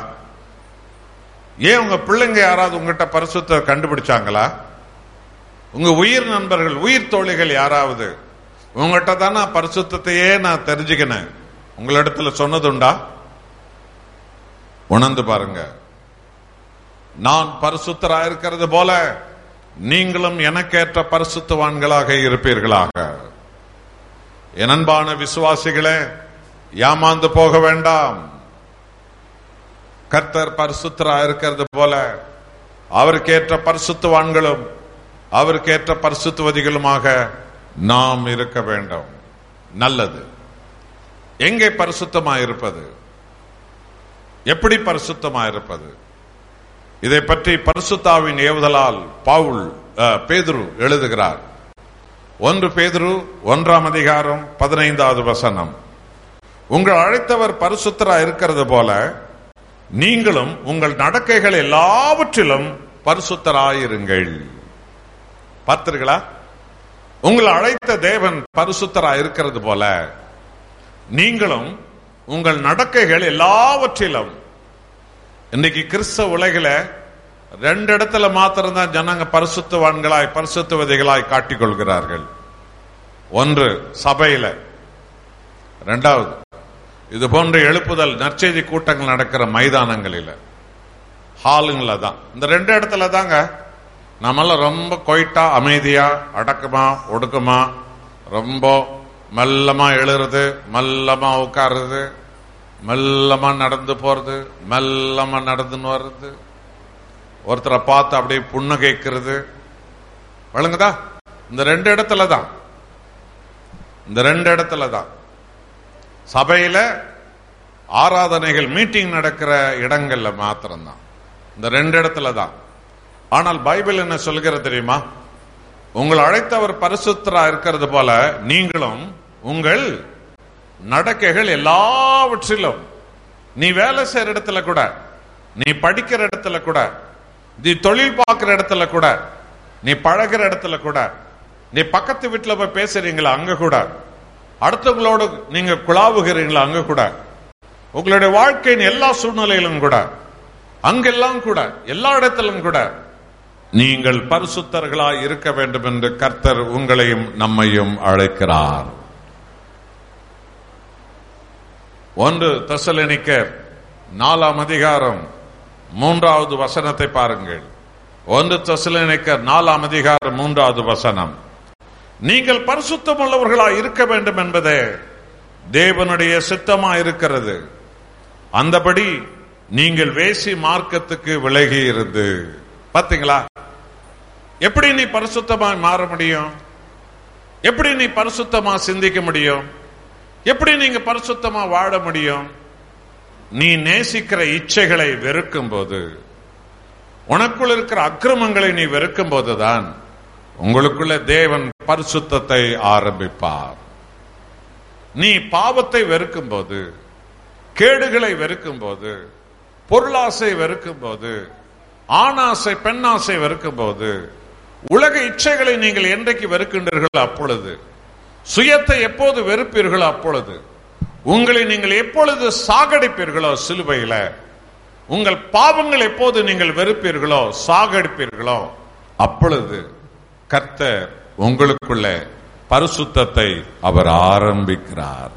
ஏன் உங்க பிள்ளைங்க யாராவது உங்ககிட்ட பரிசுத்த கண்டுபிடிச்சாங்களா உங்க உயிர் நண்பர்கள் உயிர் தோழிகள் யாராவது உங்ககிட்ட தான் நான் பரிசுத்தையே நான் தெரிஞ்சுக்கினேன் உங்களிடத்துல சொன்னதுண்டா உணர்ந்து பாருங்க நான் பரிசுத்தரா இருக்கிறது போல நீங்களும் எனக்கேற்ற பரிசுத்தவான்களாக இருப்பீர்களாக என் அன்பான விசுவாசிகளே ஏமாந்து போக வேண்டாம் கர்த்தர் பரிசுத்தரா இருக்கிறது போல அவருக்கேற்ற பரிசுத்தவான்களும் அவருக்கேற்ற பரிசுத்துவதிகளுமாக நாம் இருக்க வேண்டும் நல்லது எங்கே பரிசுத்தமா இருப்பது எப்படி பரிசுத்தமா இருப்பது இதை பற்றி பரிசுத்தாவின் ஏவுதலால் பவுல் அஹ், பேதுரு எழுதுகிறார் ஒன்று பேதுரு ஒன்றாம் அதிகாரம் பதினைந்தாவது வசனம் உங்கள் அழைத்தவர் பரிசுத்தரா இருக்கிறது போல நீங்களும் உங்கள் நடக்கைகள் எல்லாவற்றிலும் பரிசுத்தராயிருங்கள் பார்த்தீர்களா உங்களை அழைத்த தேவன் பரிசுத்தரா இருக்கிறது போல நீங்களும் உங்கள் நடக்கைகள் எல்லாவற்றிலும் இன்னைக்கு கிறிஸ்தவ உலகில ரெண்டு இடத்துல மாத்திரம்தான் ஜனங்க பரிசுத்தவான்களாய் பரிசுத்தவதிகளாய் காட்டிக் கொள்கிறார்கள் ஒன்று சபையில ரெண்டாவது இது போன்ற எழுப்புதல் நற்செய்தி கூட்டங்கள் நடக்கிற மைதானங்களில் ஹாலுங்கள தான் இந்த ரெண்டு இடத்துல தாங்க நம்மளாம் ரொம்ப கொயிட்டா அமைதியா அடக்கமா ஒடுக்கமா ரொம்ப மெல்லமா எழுறது மெல்லமா உட்காருறது மெல்லமா நடந்து போறது மெல்லமா நடந்துன்னு வர்றது ஒருத்தரை பார்த்து அப்படியே புன்னகைக்கிறது வழங்குதா இந்த ரெண்டு இடத்துல தான் இந்த ரெண்டு இடத்துல தான் சபையில ஆராதனைகள் மீட்டிங் நடக்கிற இடங்கள்ல மாத்திரம்தான் இந்த ரெண்டு இடத்துல தான் ஆனால் பைபிள் என்ன சொல்கிறது தெரியுமா உங்கள் அழைத்தவர் பரிசுத்தரா இருக்கிறது போல நீங்களும் உங்கள் நடக்கைகள் எல்லாவற்றிலும் நீ வேலை செய்யற இடத்துல கூட நீ படிக்கிற இடத்துல கூட நீ தொழில் பார்க்கிற இடத்துல கூட நீ பழகிற இடத்துல கூட நீ பக்கத்து வீட்டுல போய் பேசுறீங்களா அங்க கூட அடுத்தவங்களோடு நீங்க குழாவுகிறீங்களா அங்க கூட உங்களுடைய வாழ்க்கையின் எல்லா சூழ்நிலையிலும் கூட அங்கெல்லாம் கூட எல்லா இடத்திலும் கூட நீங்கள் பரிசுத்தர்களாய் இருக்க வேண்டும் என்று கர்த்தர் உங்களையும் நம்மையும் அழைக்கிறார் ஒன்று தசலனிக்கர் நாலாம் அதிகாரம் மூன்றாவது வசனத்தை பாருங்கள் ஒன்று தசலனிக்கர் நாலாம் அதிகாரம் மூன்றாவது வசனம் நீங்கள் பரிசுத்தம் உள்ளவர்களாய் இருக்க வேண்டும் என்பதே தேவனுடைய சித்தமா இருக்கிறது அந்தபடி நீங்கள் வேசி மார்க்கத்துக்கு விலகி இருந்து பாத்தீங்களா எப்படி நீ பரிசுத்தமாய் மாற முடியும் எப்படி நீ பரிசுத்தமா சிந்திக்க முடியும் எப்படி நீங்க பரிசுத்தமா வாழ முடியும் நீ நேசிக்கிற இச்சைகளை வெறுக்கும் போது உனக்குள் இருக்கிற அக்கிரமங்களை நீ வெறுக்கும் போதுதான் உங்களுக்குள்ள தேவன் பரிசுத்தத்தை ஆரம்பிப்பார் நீ பாவத்தை வெறுக்கும் போது கேடுகளை வெறுக்கும் போது பொருளாசை வெறுக்கும் போது ஆணாசை பெண்ணாசை வெறுக்கும் போது உலக இச்சைகளை நீங்கள் என்றைக்கு வெறுக்கின்றீர்கள் அப்பொழுது சுயத்தை எப்போது வெறுப்பீர்களோ அப்பொழுது உங்களை நீங்கள் எப்பொழுது சாகடிப்பீர்களோ சிலுவையில உங்கள் பாவங்கள் எப்போது நீங்கள் வெறுப்பீர்களோ சாகடிப்பீர்களோ அப்பொழுது கர்த்தர் உங்களுக்குள்ள பரிசுத்தத்தை அவர் ஆரம்பிக்கிறார்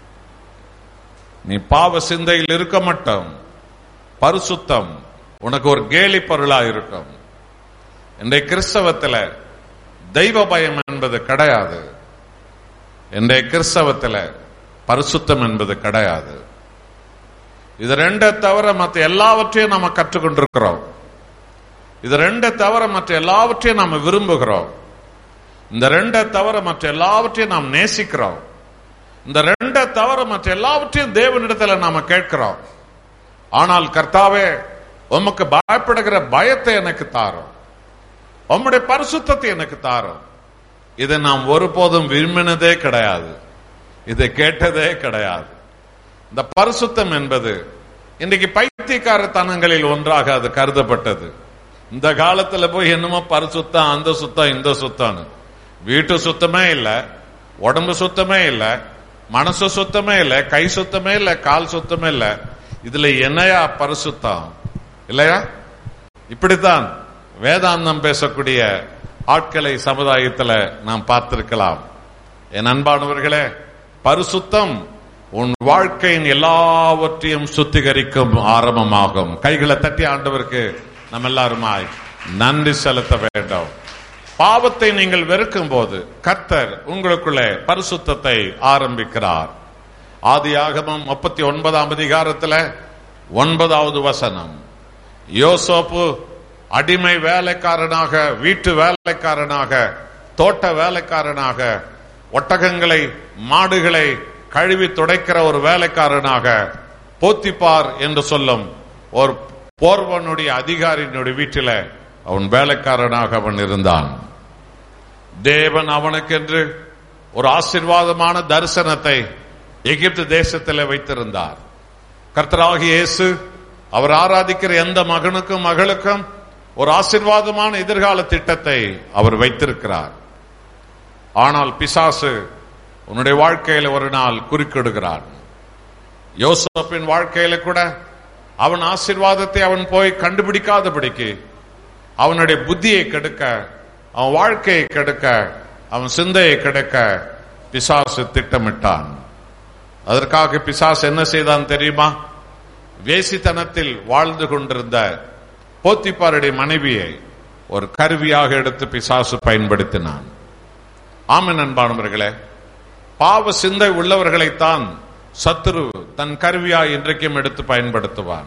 நீ பாவ சிந்தையில் இருக்க மாட்டோம் பரிசுத்தம் உனக்கு ஒரு கேலி பொருளா இருக்கும் இன்றைய கிறிஸ்தவத்துல தெய்வ பயம் என்பது கிடையாது இன்றைய கிறிஸ்தவத்துல பரிசுத்தம் என்பது கிடையாது இது ரெண்டை தவிர மற்ற எல்லாவற்றையும் நாம கற்றுக்கொண்டிருக்கிறோம் இது ரெண்டை தவிர மற்ற எல்லாவற்றையும் நாம விரும்புகிறோம் இந்த ரெண்டை தவிர மற்ற எல்லாவற்றையும் நாம் நேசிக்கிறோம் இந்த ரெண்டை தவிர மற்ற எல்லாவற்றையும் தேவனிடத்துல நாம கேட்கிறோம் ஆனால் கர்த்தாவே உமக்கு பயப்படுகிற பயத்தை எனக்கு தாரும் உம்முடைய பரிசுத்தத்தை எனக்கு தாரும் இதை நாம் ஒருபோதும் விரும்பினதே கிடையாது இதை கேட்டதே கிடையாது இந்த பரிசுத்தம் என்பது இன்றைக்கு பைத்தியக்காரத்தனங்களில் ஒன்றாக அது கருதப்பட்டது இந்த காலத்துல போய் என்னமோ பரிசுத்தம் அந்த சுத்தம் இந்த சுத்தம்னு வீட்டு சுத்தமே இல்ல உடம்பு சுத்தமே இல்ல மனசு சுத்தமே இல்ல கை சுத்தமே இல்ல கால் சுத்தமே இல்ல இதுல என்னையா பரிசுத்தம் இல்லையா இப்படித்தான் வேதாந்தம் பேசக்கூடிய ஆட்களை சமுதாயத்துல நாம் பார்த்திருக்கலாம் என் அன்பானவர்களே பரிசுத்தம் உன் வாழ்க்கையின் எல்லாவற்றையும் சுத்திகரிக்கும் ஆரம்பமாகும் கைகளை தட்டி ஆண்டவருக்கு நம்ம எல்லாருமாய் நன்றி செலுத்த வேண்டும் பாவத்தை நீங்கள் வெறுக்கும் போது கர்த்தர் உங்களுக்குள்ளே பரிசுத்தத்தை ஆரம்பிக்கிறார் ஆதியாகமம் முப்பத்தி ஒன்பதாம் அதிகாரத்துல ஒன்பதாவது வசனம் யோசோப்பு அடிமை வேலைக்காரனாக வீட்டு வேலைக்காரனாக தோட்ட வேலைக்காரனாக ஒட்டகங்களை மாடுகளை கழுவி துடைக்கிற ஒரு வேலைக்காரனாக போத்திப்பார் என்று சொல்லும் ஒரு போர்வனுடைய அதிகாரியினுடைய வீட்டில அவன் வேலைக்காரனாக அவன் இருந்தான் தேவன் அவனுக்கென்று ஒரு ஆசீர்வாதமான தரிசனத்தை எகிப்து தேசத்தில் வைத்திருந்தார் கர்த்தராகிய இயேசு அவர் ஆராதிக்கிற எந்த மகனுக்கும் மகளுக்கும் ஒரு ஆசீர்வாதமான எதிர்கால திட்டத்தை அவர் வைத்திருக்கிறார் ஆனால் பிசாசு உன்னுடைய வாழ்க்கையில ஒரு நாள் குறுக்கிடுகிறான் யோசப்பின் வாழ்க்கையில கூட அவன் ஆசீர்வாதத்தை அவன் போய் கண்டுபிடிக்காதபடிக்கு அவனுடைய புத்தியை கெடுக்க அவன் வாழ்க்கையை கெடுக்க அவன் சிந்தையை கெடுக்க பிசாசு திட்டமிட்டான் அதற்காக பிசாசு என்ன செய்தான் தெரியுமா வேசித்தனத்தில் வாழ்ந்து கொண்டிருந்த போத்திப்பாருடைய மனைவியை ஒரு கருவியாக எடுத்து பிசாசு பயன்படுத்தினான் ஆமன் அன்பானவர்களே பாவ சிந்தை உள்ளவர்களைத்தான் சத்துரு தன் கருவியாய் இன்றைக்கும் எடுத்து பயன்படுத்துவான்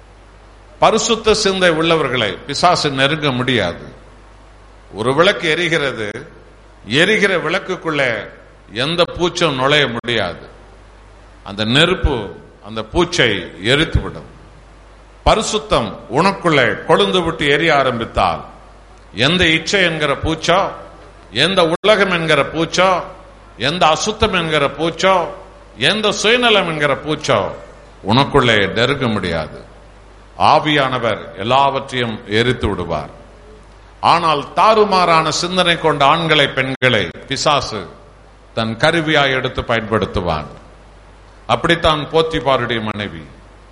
பரிசுத்த சிந்தை உள்ளவர்களை பிசாசு நெருங்க முடியாது ஒரு விளக்கு எரிகிறது எரிகிற விளக்குக்குள்ளே எந்த பூச்சும் நுழைய முடியாது அந்த நெருப்பு அந்த பூச்சை எரித்துவிடும் பரிசுத்தம் உனக்குள்ளே கொழுந்து விட்டு எரிய ஆரம்பித்தால் எந்த இச்சை என்கிற பூச்சோ எந்த உலகம் என்கிற பூச்சோ எந்த அசுத்தம் என்கிற பூச்சோ எந்த சுயநலம் என்கிற பூச்சோ உனக்குள்ளே நெருங்க முடியாது ஆவியானவர் எல்லாவற்றையும் எரித்து விடுவார் ஆனால் தாறுமாறான சிந்தனை கொண்ட ஆண்களை பெண்களை பிசாசு தன் கருவியாய் எடுத்து பயன்படுத்துவான் அப்படித்தான் போத்திபாருடைய மனைவி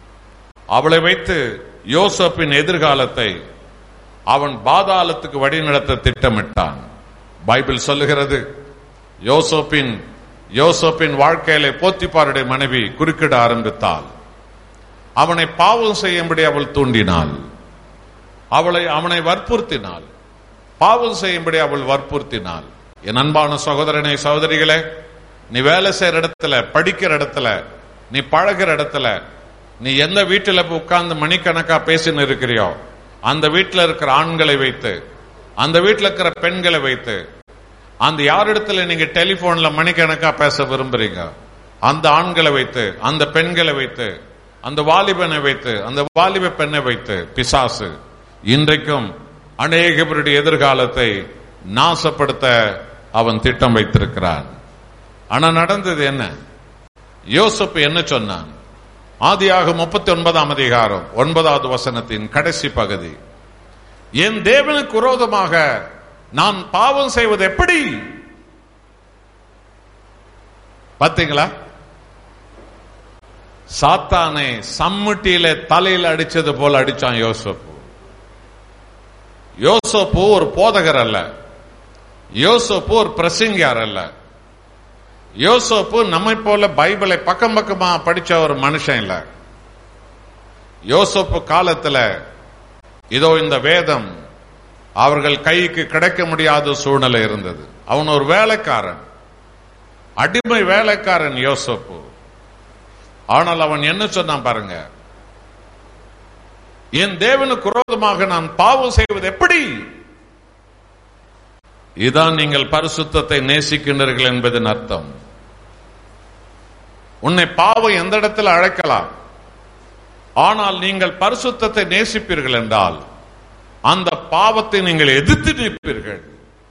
அவளை வைத்து யோசப்பின் எதிர்காலத்தை அவன் பாதாளத்துக்கு வழிநடத்த திட்டமிட்டான் பைபிள் சொல்லுகிறது யோசப்பின் யோசப்பின் வாழ்க்கையில போத்திப்பாருடைய மனைவி குறுக்கிட ஆரம்பித்தாள் அவனை பாவம் செய்யும்படி அவள் தூண்டினாள் அவளை அவனை வற்புறுத்தினாள் பாவம் செய்யும்படி அவள் வற்புறுத்தினாள் என் அன்பான சகோதரனை சகோதரிகளே நீ வேலை செய்யற இடத்துல படிக்கிற இடத்துல நீ பழகிற இடத்துல நீ எந்த வீட்டில் போய் உட்கார்ந்து மணிக்கணக்கா பேசின்னு இருக்கிறியோ அந்த வீட்டில் இருக்கிற ஆண்களை வைத்து அந்த வீட்டில் இருக்கிற பெண்களை வைத்து அந்த யாரிடத்துல நீங்க டெலிபோன்ல மணிக்கணக்கா பேச விரும்புறீங்க அந்த ஆண்களை வைத்து அந்த பெண்களை வைத்து அந்த வாலிபனை வைத்து அந்த வாலிப பெண்ணை வைத்து பிசாசு இன்றைக்கும் அநேக பேருடைய எதிர்காலத்தை நாசப்படுத்த அவன் திட்டம் வைத்திருக்கிறான் ஆனா நடந்தது என்ன யோசப்பு என்ன சொன்னான் ஆதியாக முப்பத்தி ஒன்பதாம் அதிகாரம் ஒன்பதாவது வசனத்தின் கடைசி பகுதி என் தேவனுக்கு விரோதமாக நான் பாவம் செய்வது எப்படி பாத்தீங்களா சாத்தானை சம்முட்டியில தலையில் அடிச்சது போல அடிச்சான் யோசப்பு யோசப்பு ஒரு போதகர் அல்ல யோசப்பு ஒரு பிரசங்கியார் அல்ல யோசப்பு நம்மை போல பைபிளை பக்கம் பக்கமா படிச்ச ஒரு மனுஷன் இல்ல யோசப்பு காலத்துல இதோ இந்த வேதம் அவர்கள் கைக்கு கிடைக்க முடியாத சூழ்நிலை இருந்தது அவன் ஒரு வேலைக்காரன் அடிமை வேலைக்காரன் யோசப்பு ஆனால் அவன் என்ன சொன்னான் பாருங்க என் தேவனுக்கு விரோதமாக நான் பாவம் செய்வது எப்படி இதான் நீங்கள் பரிசுத்தத்தை நேசிக்கின்றீர்கள் என்பதன் அர்த்தம் உன்னை பாவம் எந்த இடத்துல அழைக்கலாம் ஆனால் நீங்கள் பரிசுத்தத்தை நேசிப்பீர்கள் என்றால் அந்த பாவத்தை நீங்கள் எதிர்த்து நிற்பீர்கள்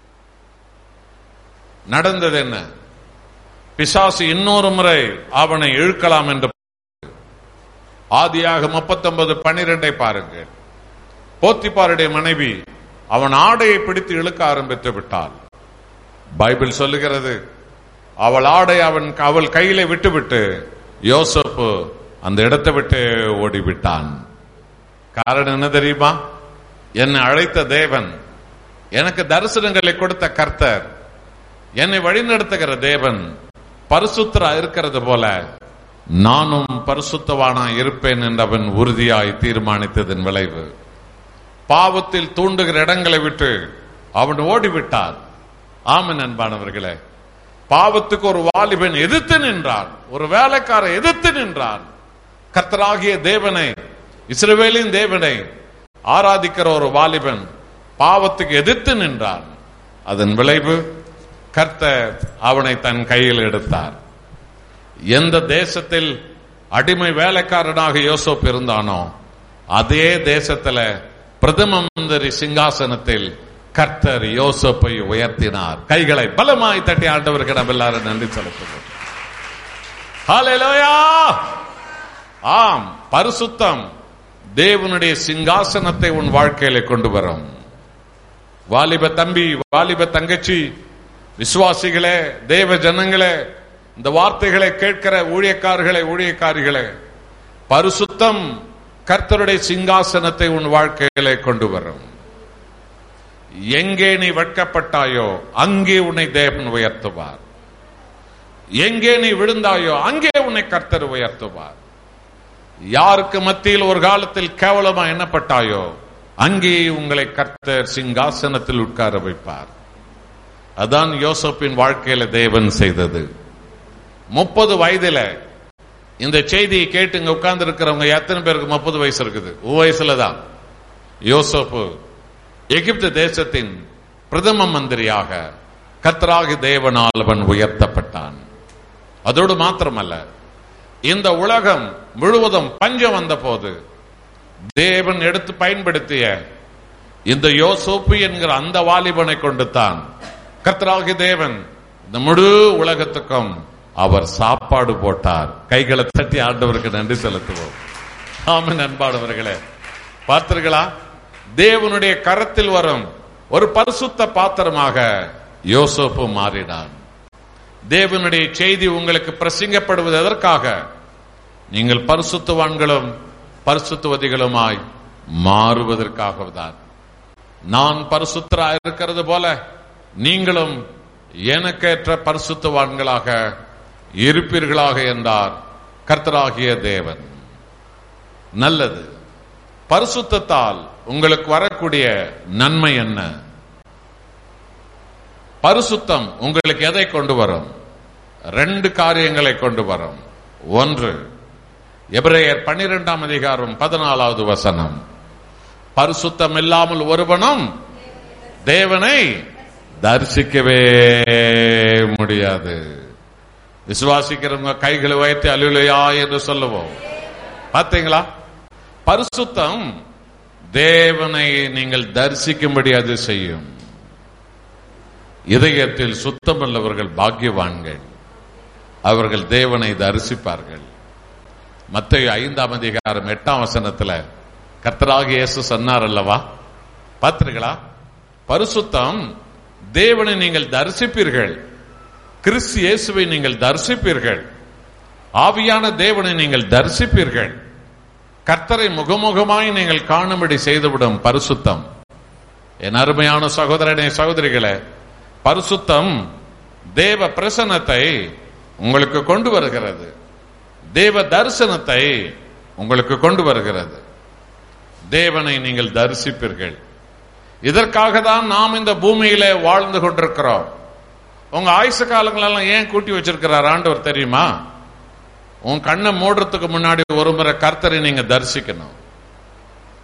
நடந்தது என்ன பிசாசு இன்னொரு முறை அவனை இழுக்கலாம் என்று ஆதியாக முப்பத்தொன்பது பனிரெண்டை பாருங்கள் போத்திப்பாருடைய மனைவி அவன் ஆடையை பிடித்து இழுக்க ஆரம்பித்து விட்டாள் பைபிள் சொல்லுகிறது அவள் ஆடை அவன் அவள் கையில விட்டுவிட்டு யோசப்பு அந்த இடத்தை விட்டு ஓடிவிட்டான் காரணம் என்ன தெரியுமா என்னை அழைத்த தேவன் எனக்கு தரிசனங்களை கொடுத்த கர்த்தர் என்னை வழிநடத்துகிற தேவன் பரிசுத்தரா இருக்கிறது போல நானும் பரிசுத்தவானா இருப்பேன் என்று அவன் உறுதியாய் தீர்மானித்ததன் விளைவு பாவத்தில் தூண்டுகிற இடங்களை விட்டு அவன் ஓடிவிட்டான் ஆமன் அன்பானவர்களே பாவத்துக்கு ஒரு வாலிபன் எதிர்த்து நின்றான் ஒரு வேலைக்காரன் எதிர்த்து நின்றான் கர்த்தராகிய தேவனை இஸ்ரவேலின் தேவனை ஆராதிக்கிற ஒரு வாலிபன் பாவத்துக்கு எதிர்த்து நின்றான் அதன் விளைவு கர்த்தர் அவனை தன் கையில் எடுத்தார் எந்த தேசத்தில் அடிமை வேலைக்காரனாக யோசோப் இருந்தானோ அதே தேசத்துல பிரதம மந்திரி சிங்காசனத்தில் கர்த்தர் யோசப்பை உயர்த்தினார் கைகளை பலமாய் தட்டி ஆண்டவருக்கு நம்ம எல்லாரும் நன்றி செலுத்துவோம் ஹalleluya ஆம் பரிசுத்தம் தேவனுடைய சிங்காசனத்தை உன் வாழ்க்கையில கொண்டு வரும் வாலிப தம்பி வாலிப தங்கச்சி விசுவாசிகளே தேவ ஜனங்களே இந்த வார்த்தைகளை கேட்கிற ஊழியக்காரர்களே ஊழியக்காரிகளே பரிசுத்தம் கர்த்தருடைய சிங்காசனத்தை உன் வாழ்க்கையிலே கொண்டு வரும் எங்கே நீ வெட்கப்பட்டாயோ அங்கே உன்னை தேவன் உயர்த்துவார் எங்கே நீ விழுந்தாயோ அங்கே உன்னை கர்த்தர் உயர்த்துவார் யாருக்கு மத்தியில் ஒரு காலத்தில் கேவலமா எண்ணப்பட்டாயோ அங்கே உங்களை கர்த்தர் சிங்காசனத்தில் உட்கார வைப்பார் அதான் யோசப்பின் வாழ்க்கையில தேவன் செய்தது முப்பது வயதுல இந்த செய்தியை கேட்டு இங்க உட்கார்ந்து இருக்கிறவங்க எத்தனை பேருக்கு முப்பது வயசு இருக்குது உன் வயசுல தான் யோசப்பு எகிப்து தேசத்தின் பிரதம மந்திரியாக கத்ராகி தேவனால் அவன் உயர்த்தப்பட்டான் அதோடு மாத்திரமல்ல இந்த உலகம் முழுவதும் பஞ்சம் வந்த போது தேவன் எடுத்து பயன்படுத்திய இந்த யோசோப்பு என்கிற அந்த வாலிபனை கொண்டு தான் கர்த்தராகி தேவன் இந்த முழு உலகத்துக்கும் அவர் சாப்பாடு போட்டார் கைகளை தட்டி ஆண்டவருக்கு நன்றி செலுத்துவோம் ஆமன் அன்பானவர்களே பார்த்தீர்களா தேவனுடைய கரத்தில் வரும் ஒரு பரிசுத்த பாத்திரமாக யோசோப்பு மாறினான் தேவனுடைய செய்தி உங்களுக்கு பிரசங்கப்படுவது எதற்காக நீங்கள் பரிசுத்தவான்களும் பரிசுத்தவதிகளுமாய் மாறுவதற்காகத்தான் நான் பரிசுத்தரா இருக்கிறது போல நீங்களும் எனக்கேற்ற பரிசுத்தவான்களாக இருப்பீர்களாக என்றார் கர்த்தராகிய தேவன் நல்லது பரிசுத்தத்தால் உங்களுக்கு வரக்கூடிய நன்மை என்ன பரிசுத்தம் உங்களுக்கு எதை கொண்டு வரும் ரெண்டு காரியங்களை கொண்டு வரும் ஒன்று எபிரேயர் பன்னிரெண்டாம் அதிகாரம் பதினாலாவது வசனம் பரிசுத்தம் இல்லாமல் ஒருவனும் தேவனை தரிசிக்கவே முடியாது விசுவாசிக்கிறவங்க கைகளை உயர்த்தி அலுவலையா என்று சொல்லுவோம் பார்த்தீங்களா பரிசுத்தம் தேவனை நீங்கள் தரிசிக்கும்படி அது செய்யும் இதயத்தில் சுத்தமுள்ளவர்கள் பாக்கியவான்கள் அவர்கள் தேவனை தரிசிப்பார்கள் மத்திய ஐந்தாம் அதிகாரம் எட்டாம் வசனத்துல கர்த்தராக இயேசு சொன்னார் அல்லவா பார்த்தீர்களா பரிசுத்தம் தேவனை நீங்கள் தரிசிப்பீர்கள் கிறிஸ்து இயேசுவை நீங்கள் தரிசிப்பீர்கள் ஆவியான தேவனை நீங்கள் தரிசிப்பீர்கள் கர்த்தரை முகமுகமாய் நீங்கள் காணும்படி செய்துவிடும் பரிசுத்தம் என் அருமையான சகோதரனே சகோதரிகளே பரிசுத்தம் தேவ பிரசனத்தை உங்களுக்கு கொண்டு வருகிறது தேவ தரிசனத்தை உங்களுக்கு கொண்டு வருகிறது தேவனை நீங்கள் தரிசிப்பீர்கள் இதற்காக தான் நாம் இந்த பூமியில வாழ்ந்து கொண்டிருக்கிறோம் உங்க ஆயுச காலங்களெல்லாம் ஏன் கூட்டி வச்சிருக்கிறார் ஆண்டவர் தெரியுமா உன் கண்ணை மூடுறதுக்கு முன்னாடி ஒரு முறை கர்த்தரை நீங்க தரிசிக்கணும்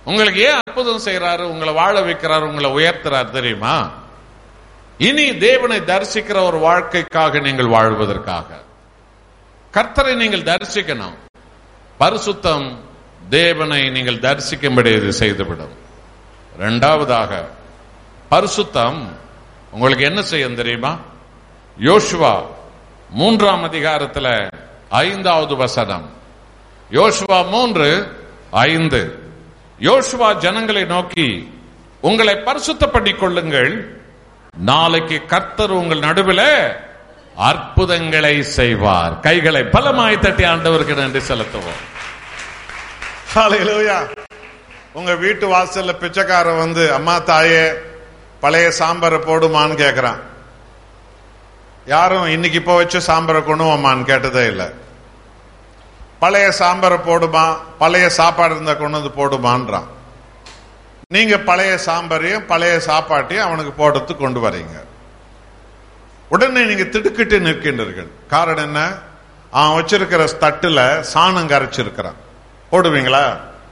உங்களுக்கு ஏன் அற்புதம் செய்யறாரு உங்களை வாழ வைக்கிறாரு உங்களை உயர்த்துறாரு தெரியுமா இனி தேவனை தரிசிக்கிற ஒரு வாழ்க்கைக்காக நீங்கள் வாழ்வதற்காக கர்த்தரை நீங்கள் தரிசிக்கணும் பரிசுத்தம் தேவனை நீங்கள் தரிசிக்கும்படி இது செய்துவிடும் இரண்டாவதாக பரிசுத்தம் உங்களுக்கு என்ன செய்யும் தெரியுமா யோசுவா மூன்றாம் அதிகாரத்துல ஐந்தாவது வசனம் யோசுவா மூன்று ஐந்து யோசுவா ஜனங்களை நோக்கி உங்களை பரிசுத்தப்படிக் கொள்ளுங்கள் நாளைக்கு கர்த்தர் உங்கள் நடுவில் அற்புதங்களை செய்வார் கைகளை பலமாய் தட்டி ஆண்டவருக்கு நன்றி செலுத்துவோம் ஹalleluya உங்க வீட்டு வாசல்ல பிச்சைக்காரன் வந்து அம்மா தாயே பழைய சாம்பாரை போடுமான்னு கேக்குறான் யாரும் இன்னைக்கு இப்போ வச்ச சாம்பாரை கொண்டு வாமான்னு கேட்டதே இல்லை பழைய சாம்பாரை போடுமா பழைய சாப்பாடு இருந்தா கொண்டு வந்து போடுமான்றான் நீங்க பழைய சாம்பாரையும் பழைய சாப்பாட்டையும் அவனுக்கு போடுறது கொண்டு வரீங்க உடனே நீங்க திடுக்கிட்டு நிற்கின்றீர்கள் காரணம் என்ன அவன் வச்சிருக்கிற தட்டுல சாணம் கரைச்சிருக்கிறான் போடுவீங்களா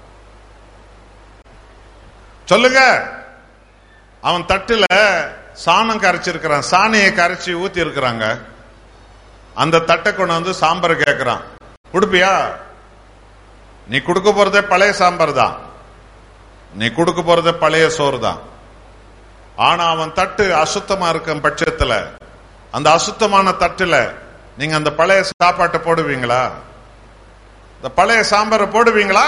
சொல்லுங்க அவன் தட்டுல சாணம் கரைச்சிருக்கிறான் சாணியை கரைச்சி ஊத்தி இருக்கிறாங்க அந்த தட்டை கொண்டு வந்து சாம்பார் கேட்கிறான் கொடுப்பியா நீ கொடுக்க போறதே பழைய சாம்பார் தான் நீ கொடுக்க போறதே பழைய சோறு தான் ஆனா அவன் தட்டு அசுத்தமா இருக்கும் பட்சத்துல அந்த அசுத்தமான தட்டுல நீங்க அந்த பழைய சாப்பாட்டை போடுவீங்களா இந்த பழைய சாம்பாரை போடுவீங்களா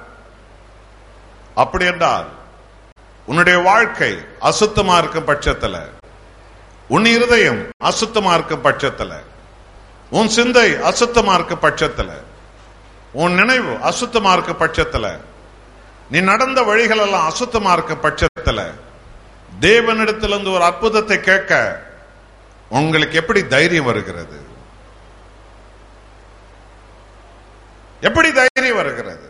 அப்படி என்றால் உன்னுடைய வாழ்க்கை அசுத்தமா இருக்கும் பட்சத்துல உன் இருதயம் அசுத்தமா இருக்கும் பட்சத்துல உன் சிந்தை அசுத்தமா இருக்கும் பட்சத்துல உன் நினைவு அசுத்தமா இருக்கும் பட்சத்துல நீ நடந்த வழிகள் எல்லாம் அசுத்தமா இருக்கும் பட்சத்துல தேவனிடத்திலிருந்து ஒரு அற்புதத்தை கேட்க உங்களுக்கு எப்படி தைரியம் வருகிறது எப்படி தைரியம் வருகிறது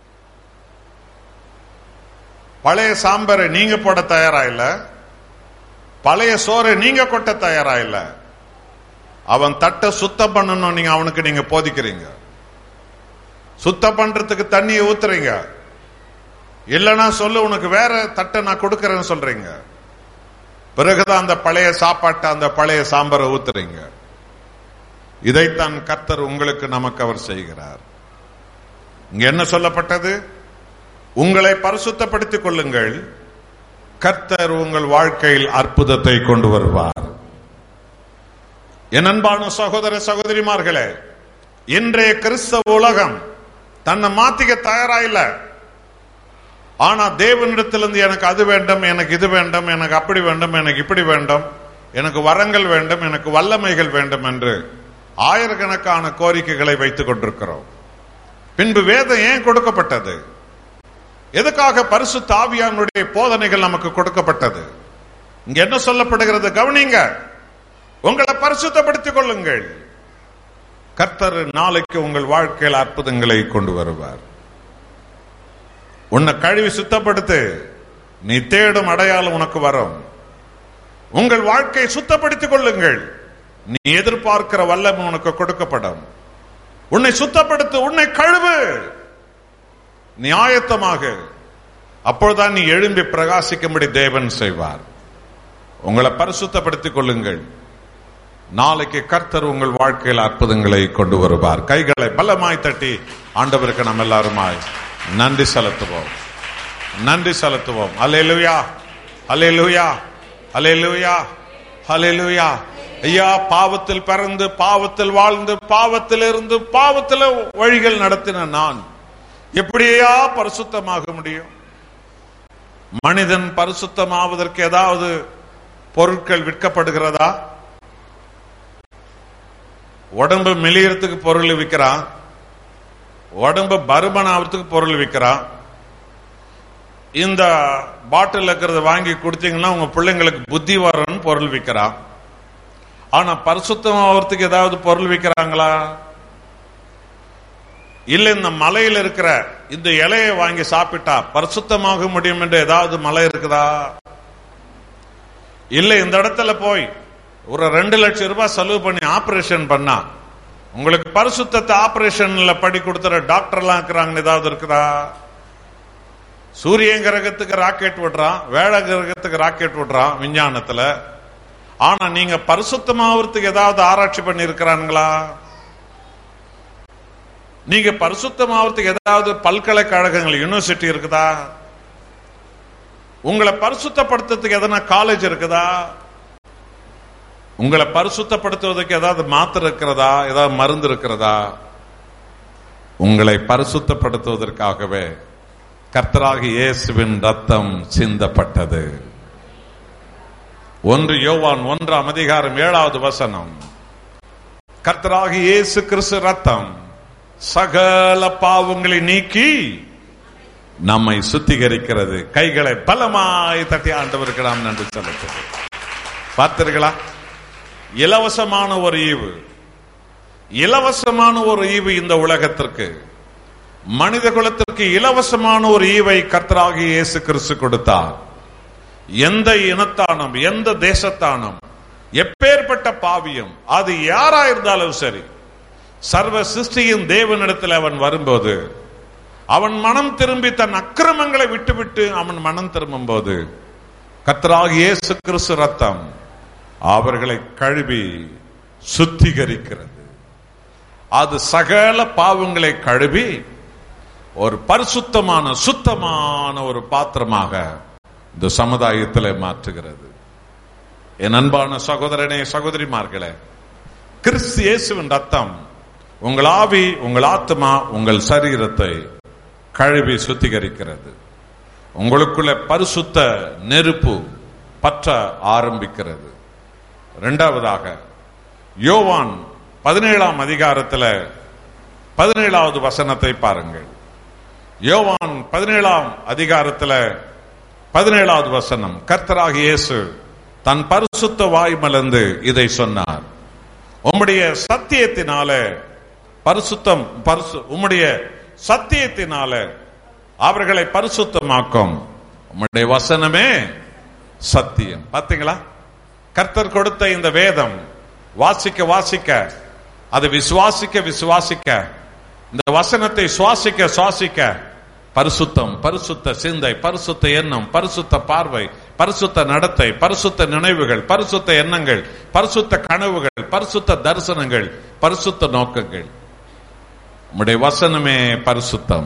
பழைய சாம்பாரை நீங்க போட தயாரா இல்ல பழைய சோறை நீங்க கொட்ட தயாரா இல்ல அவன் தட்டை சுத்தம் பண்ணணும் நீங்க அவனுக்கு நீங்க போதிக்கிறீங்க சுத்தம் பண்றதுக்கு தண்ணியை ஊத்துறீங்க இல்லனா சொல்லு உனக்கு வேற தட்டை நான் கொடுக்கறேன்னு சொல்றீங்க பிறகுதான் அந்த பழைய சாப்பாட்டை அந்த பழைய சாம்பாரை ஊத்துறீங்க இதைத்தான் கர்த்தர் உங்களுக்கு நமக்கு அவர் செய்கிறார் இங்க என்ன சொல்லப்பட்டது உங்களை பரிசுத்தப்படுத்திக் கொள்ளுங்கள் கர்த்தர் உங்கள் வாழ்க்கையில் அற்புதத்தை கொண்டு வருவார் என் அன்பான சகோதர சகோதரிமார்களே இன்றைய கிறிஸ்தவ உலகம் தன்னை மாத்திக்க தயாரா இல்ல ஆனா தேவனிடத்திலிருந்து எனக்கு அது வேண்டும் எனக்கு இது வேண்டும் எனக்கு அப்படி வேண்டும் எனக்கு இப்படி வேண்டும் எனக்கு வரங்கள் வேண்டும் எனக்கு வல்லமைகள் வேண்டும் என்று ஆயிரக்கணக்கான கோரிக்கைகளை வைத்துக் கொண்டிருக்கிறோம் பின்பு வேதம் ஏன் கொடுக்கப்பட்டது எதுக்காக பரிசு தாவியானுடைய போதனைகள் நமக்கு கொடுக்கப்பட்டது இங்க என்ன சொல்லப்படுகிறது கவனிங்க உங்களை பரிசுத்தப்படுத்திக் கொள்ளுங்கள் கர்த்தர் நாளைக்கு உங்கள் வாழ்க்கையில் அற்புதங்களை கொண்டு வருவார் உன்னை கழுவி சுத்தப்படுத்து நீ தேடும் அடையாளம் உனக்கு வரும் உங்கள் வாழ்க்கையை சுத்தப்படுத்திக் கொள்ளுங்கள் நீ எதிர்பார்க்கிற வல்லமை உனக்கு கொடுக்கப்படும் உன்னை சுத்தப்படுத்து உன்னை கழுவு நீ ஆயத்தமாக அப்பொழுதுதான் நீ எழும்பி பிரகாசிக்கும்படி தேவன் செய்வார் உங்களை பரிசுத்தப்படுத்திக் கொள்ளுங்கள் நாளைக்கு கர்த்தர் உங்கள் வாழ்க்கையில் அற்புதங்களை கொண்டு வருவார் கைகளை பலமாய் தட்டி ஆண்டவருக்கு நம்ம எல்லாருமாய் நன்றி செலுத்துவோம் நன்றி செலுத்துவோம் அலேலுயா அலேலுயா அலேலுயா அலேலுயா ஐயா பாவத்தில் பிறந்து பாவத்தில் வாழ்ந்து பாவத்தில் இருந்து பாவத்தில் வழிகள் நடத்தின நான் எப்படியா பரிசுத்தமாக முடியும் மனிதன் பரிசுத்தமாவதற்கு ஏதாவது பொருட்கள் விற்கப்படுகிறதா உடம்பு மெலியறதுக்கு பொருள் விற்கிறான் உடம்பு பருமன் ஆகிறதுக்கு பொருள் விற்கிறான் இந்த பாட்டில் இருக்கிறத வாங்கி கொடுத்தீங்கன்னா உங்க பிள்ளைங்களுக்கு புத்தி வரணும்னு பொருள் விற்கிறான் ஆனா பரிசுத்தம் ஆகிறதுக்கு ஏதாவது பொருள் விற்கிறாங்களா இல்ல இந்த மலையில இருக்கிற இந்த இலையை வாங்கி சாப்பிட்டா பரிசுத்தமாக முடியும் என்று ஏதாவது மலை இருக்குதா இல்ல இந்த இடத்துல போய் ஒரு ரெண்டு லட்சம் ரூபாய் செலவு பண்ணி ஆபரேஷன் பண்ணா உங்களுக்கு பரிசுத்தத்தை ஆபரேஷன்ல படி கொடுத்துற டாக்டர் எல்லாம் இருக்கிறாங்க ஏதாவது இருக்குதா சூரியன் கிரகத்துக்கு ராக்கெட் விடுறான் வேழ கிரகத்துக்கு ராக்கெட் விடுறான் விஞ்ஞானத்துல ஆனா நீங்க பரிசுத்தமாவதுக்கு ஏதாவது ஆராய்ச்சி பண்ணி இருக்கிறானுங்களா நீங்க பரிசுத்தமாவதுக்கு ஏதாவது பல்கலைக்கழகங்கள் யூனிவர்சிட்டி இருக்குதா உங்களை பரிசுத்தப்படுத்துறதுக்கு எதனா காலேஜ் இருக்குதா உங்களை பரிசுத்தப்படுத்துவதற்கு ஏதாவது மாத்திரை இருக்கிறதா ஏதாவது மருந்து இருக்கிறதா உங்களை பரிசுத்தப்படுத்துவதற்காகவே கர்த்தராகி இயேசுவின் ரத்தம் சிந்தப்பட்டது ஒன்று யோவான் ஒன்றாம் அதிகாரம் ஏழாவது வசனம் கர்த்தராகி இயேசு கிறிஸ்து ரத்தம் சகல பாவங்களை நீக்கி நம்மை சுத்திகரிக்கிறது கைகளை பலமாய் தட்டி ஆண்டவருக்கு நாம் நன்றி செலுத்துகிறோம் பார்த்தீர்களா இலவசமான ஒரு ஈவு இலவசமான ஒரு ஈவு இந்த உலகத்திற்கு மனித குலத்திற்கு இலவசமான ஒரு ஈவை கர்த்தராகி இயேசு கிறிஸ்து கொடுத்தார் எந்த இனத்தானும் எந்த தேசத்தானும் எப்பேற்பட்ட பாவியம் அது யாரா இருந்தாலும் சரி சர்வ சிருஷ்டியின் தேவனிடத்தில் அவன் வரும்போது அவன் மனம் திரும்பி தன் அக்கிரமங்களை விட்டுவிட்டு அவன் மனம் திரும்பும் போது கர்த்தராகி இயேசு கிறிஸ்து ரத்தம் அவர்களை கழுவி சுத்திகரிக்கிறது அது சகல பாவங்களை கழுவி ஒரு பரிசுத்தமான சுத்தமான ஒரு பாத்திரமாக இந்த சமுதாயத்தில் மாற்றுகிறது என் அன்பான சகோதரனே சகோதரிமார்களே கிறிஸ்து இயேசுவின் ரத்தம் உங்கள் ஆவி உங்கள் ஆத்மா உங்கள் சரீரத்தை கழுவி சுத்திகரிக்கிறது உங்களுக்குள்ள பரிசுத்த நெருப்பு பற்ற ஆரம்பிக்கிறது இரண்டாவதாக யோவான் பதினேழாம் அதிகாரத்தில் பதினேழாவது வசனத்தை பாருங்கள் யோவான் பதினேழாம் அதிகாரத்தில் பதினேழாவது வசனம் கர்த்தராக இயேசு தன் பரிசுத்த வாய் மலர்ந்து இதை சொன்னார் உம்முடைய சத்தியத்தினால பரிசுத்தம் பரிசு உம்முடைய சத்தியத்தினால அவர்களை பரிசுத்தமாக்கும் உம்முடைய வசனமே சத்தியம் பாத்தீங்களா கர்த்தர் கொடுத்த இந்த வேதம் வாசிக்க வாசிக்க அதை விசுவாசிக்க விசுவாசிக்க இந்த வசனத்தை சுவாசிக்க சுவாசிக்க பரிசுத்தம் பரிசுத்த சிந்தை பரிசுத்த எண்ணம் பரிசுத்த பார்வை பரிசுத்த நடத்தை பரிசுத்த நினைவுகள் பரிசுத்த எண்ணங்கள் பரிசுத்த கனவுகள் பரிசுத்த தரிசனங்கள் பரிசுத்த நோக்கங்கள் உம்முடைய வசனமே பரிசுத்தம்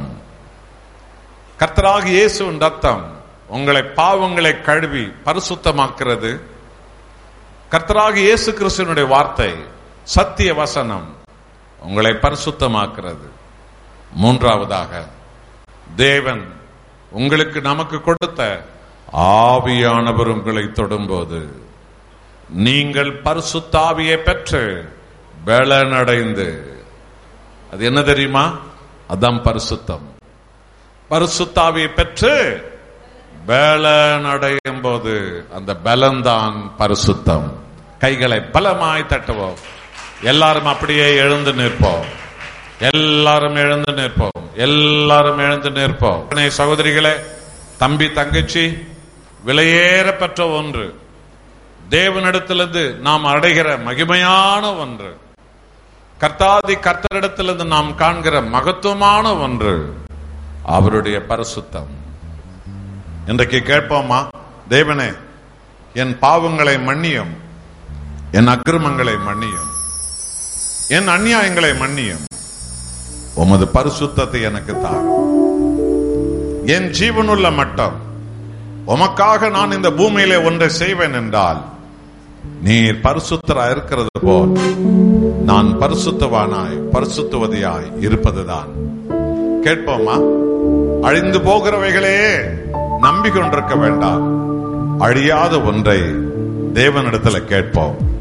கர்த்தராக இயேசுவின் ரத்தம் உங்களை பாவங்களை கழுவி பரிசுத்தமாக்குறது கர்த்தராக இயேசு கிறிஸ்துவனுடைய வார்த்தை சத்திய வசனம் உங்களை பரிசுத்தமாக்குறது மூன்றாவதாக தேவன் உங்களுக்கு நமக்கு கொடுத்த ஆவியானவர் உங்களை தொடும்போது நீங்கள் பரிசுத்தாவியை பெற்று பலனடைந்து அது என்ன தெரியுமா அதான் பரிசுத்தம் பரிசுத்தாவியை பெற்று பலனடையும் போது அந்த பலன்தான் பரிசுத்தம் கைகளை பலமாய் தட்டுவோம் எல்லாரும் அப்படியே எழுந்து நிற்போம் எல்லாரும் எழுந்து நிற்போம் எல்லாரும் எழுந்து நிற்போம் அன்னை சகோதரிகளே தம்பி தங்கச்சி விலையேற பெற்ற ஒன்று தேவனிடத்திலிருந்து நாம் அடைகிற மகிமையான ஒன்று கர்த்தாதி கர்த்தரிடத்திலிருந்து நாம் காண்கிற மகத்துவமான ஒன்று அவருடைய பரிசுத்தம் இன்றைக்கு கேட்போமா தேவனே என் பாவங்களை மன்னியும் என் அக்கிரமங்களை மன்னியும் என் அநியாயங்களை மன்னியும் உமது பரிசுத்தத்தை எனக்கு தாரும் என் ஜீவனுள்ள மட்டம் உமக்காக நான் இந்த பூமியிலே ஒன்றை செய்வேன் என்றால் நீர் பரிசுத்தரா இருக்கிறது போல் நான் பரிசுத்தவானாய் பரிசுத்துவதியாய் இருப்பதுதான் கேட்போமா அழிந்து போகிறவைகளே நம்பிக்கொண்டிருக்க வேண்டாம் அழியாத ஒன்றை தேவனிடத்துல கேட்போம்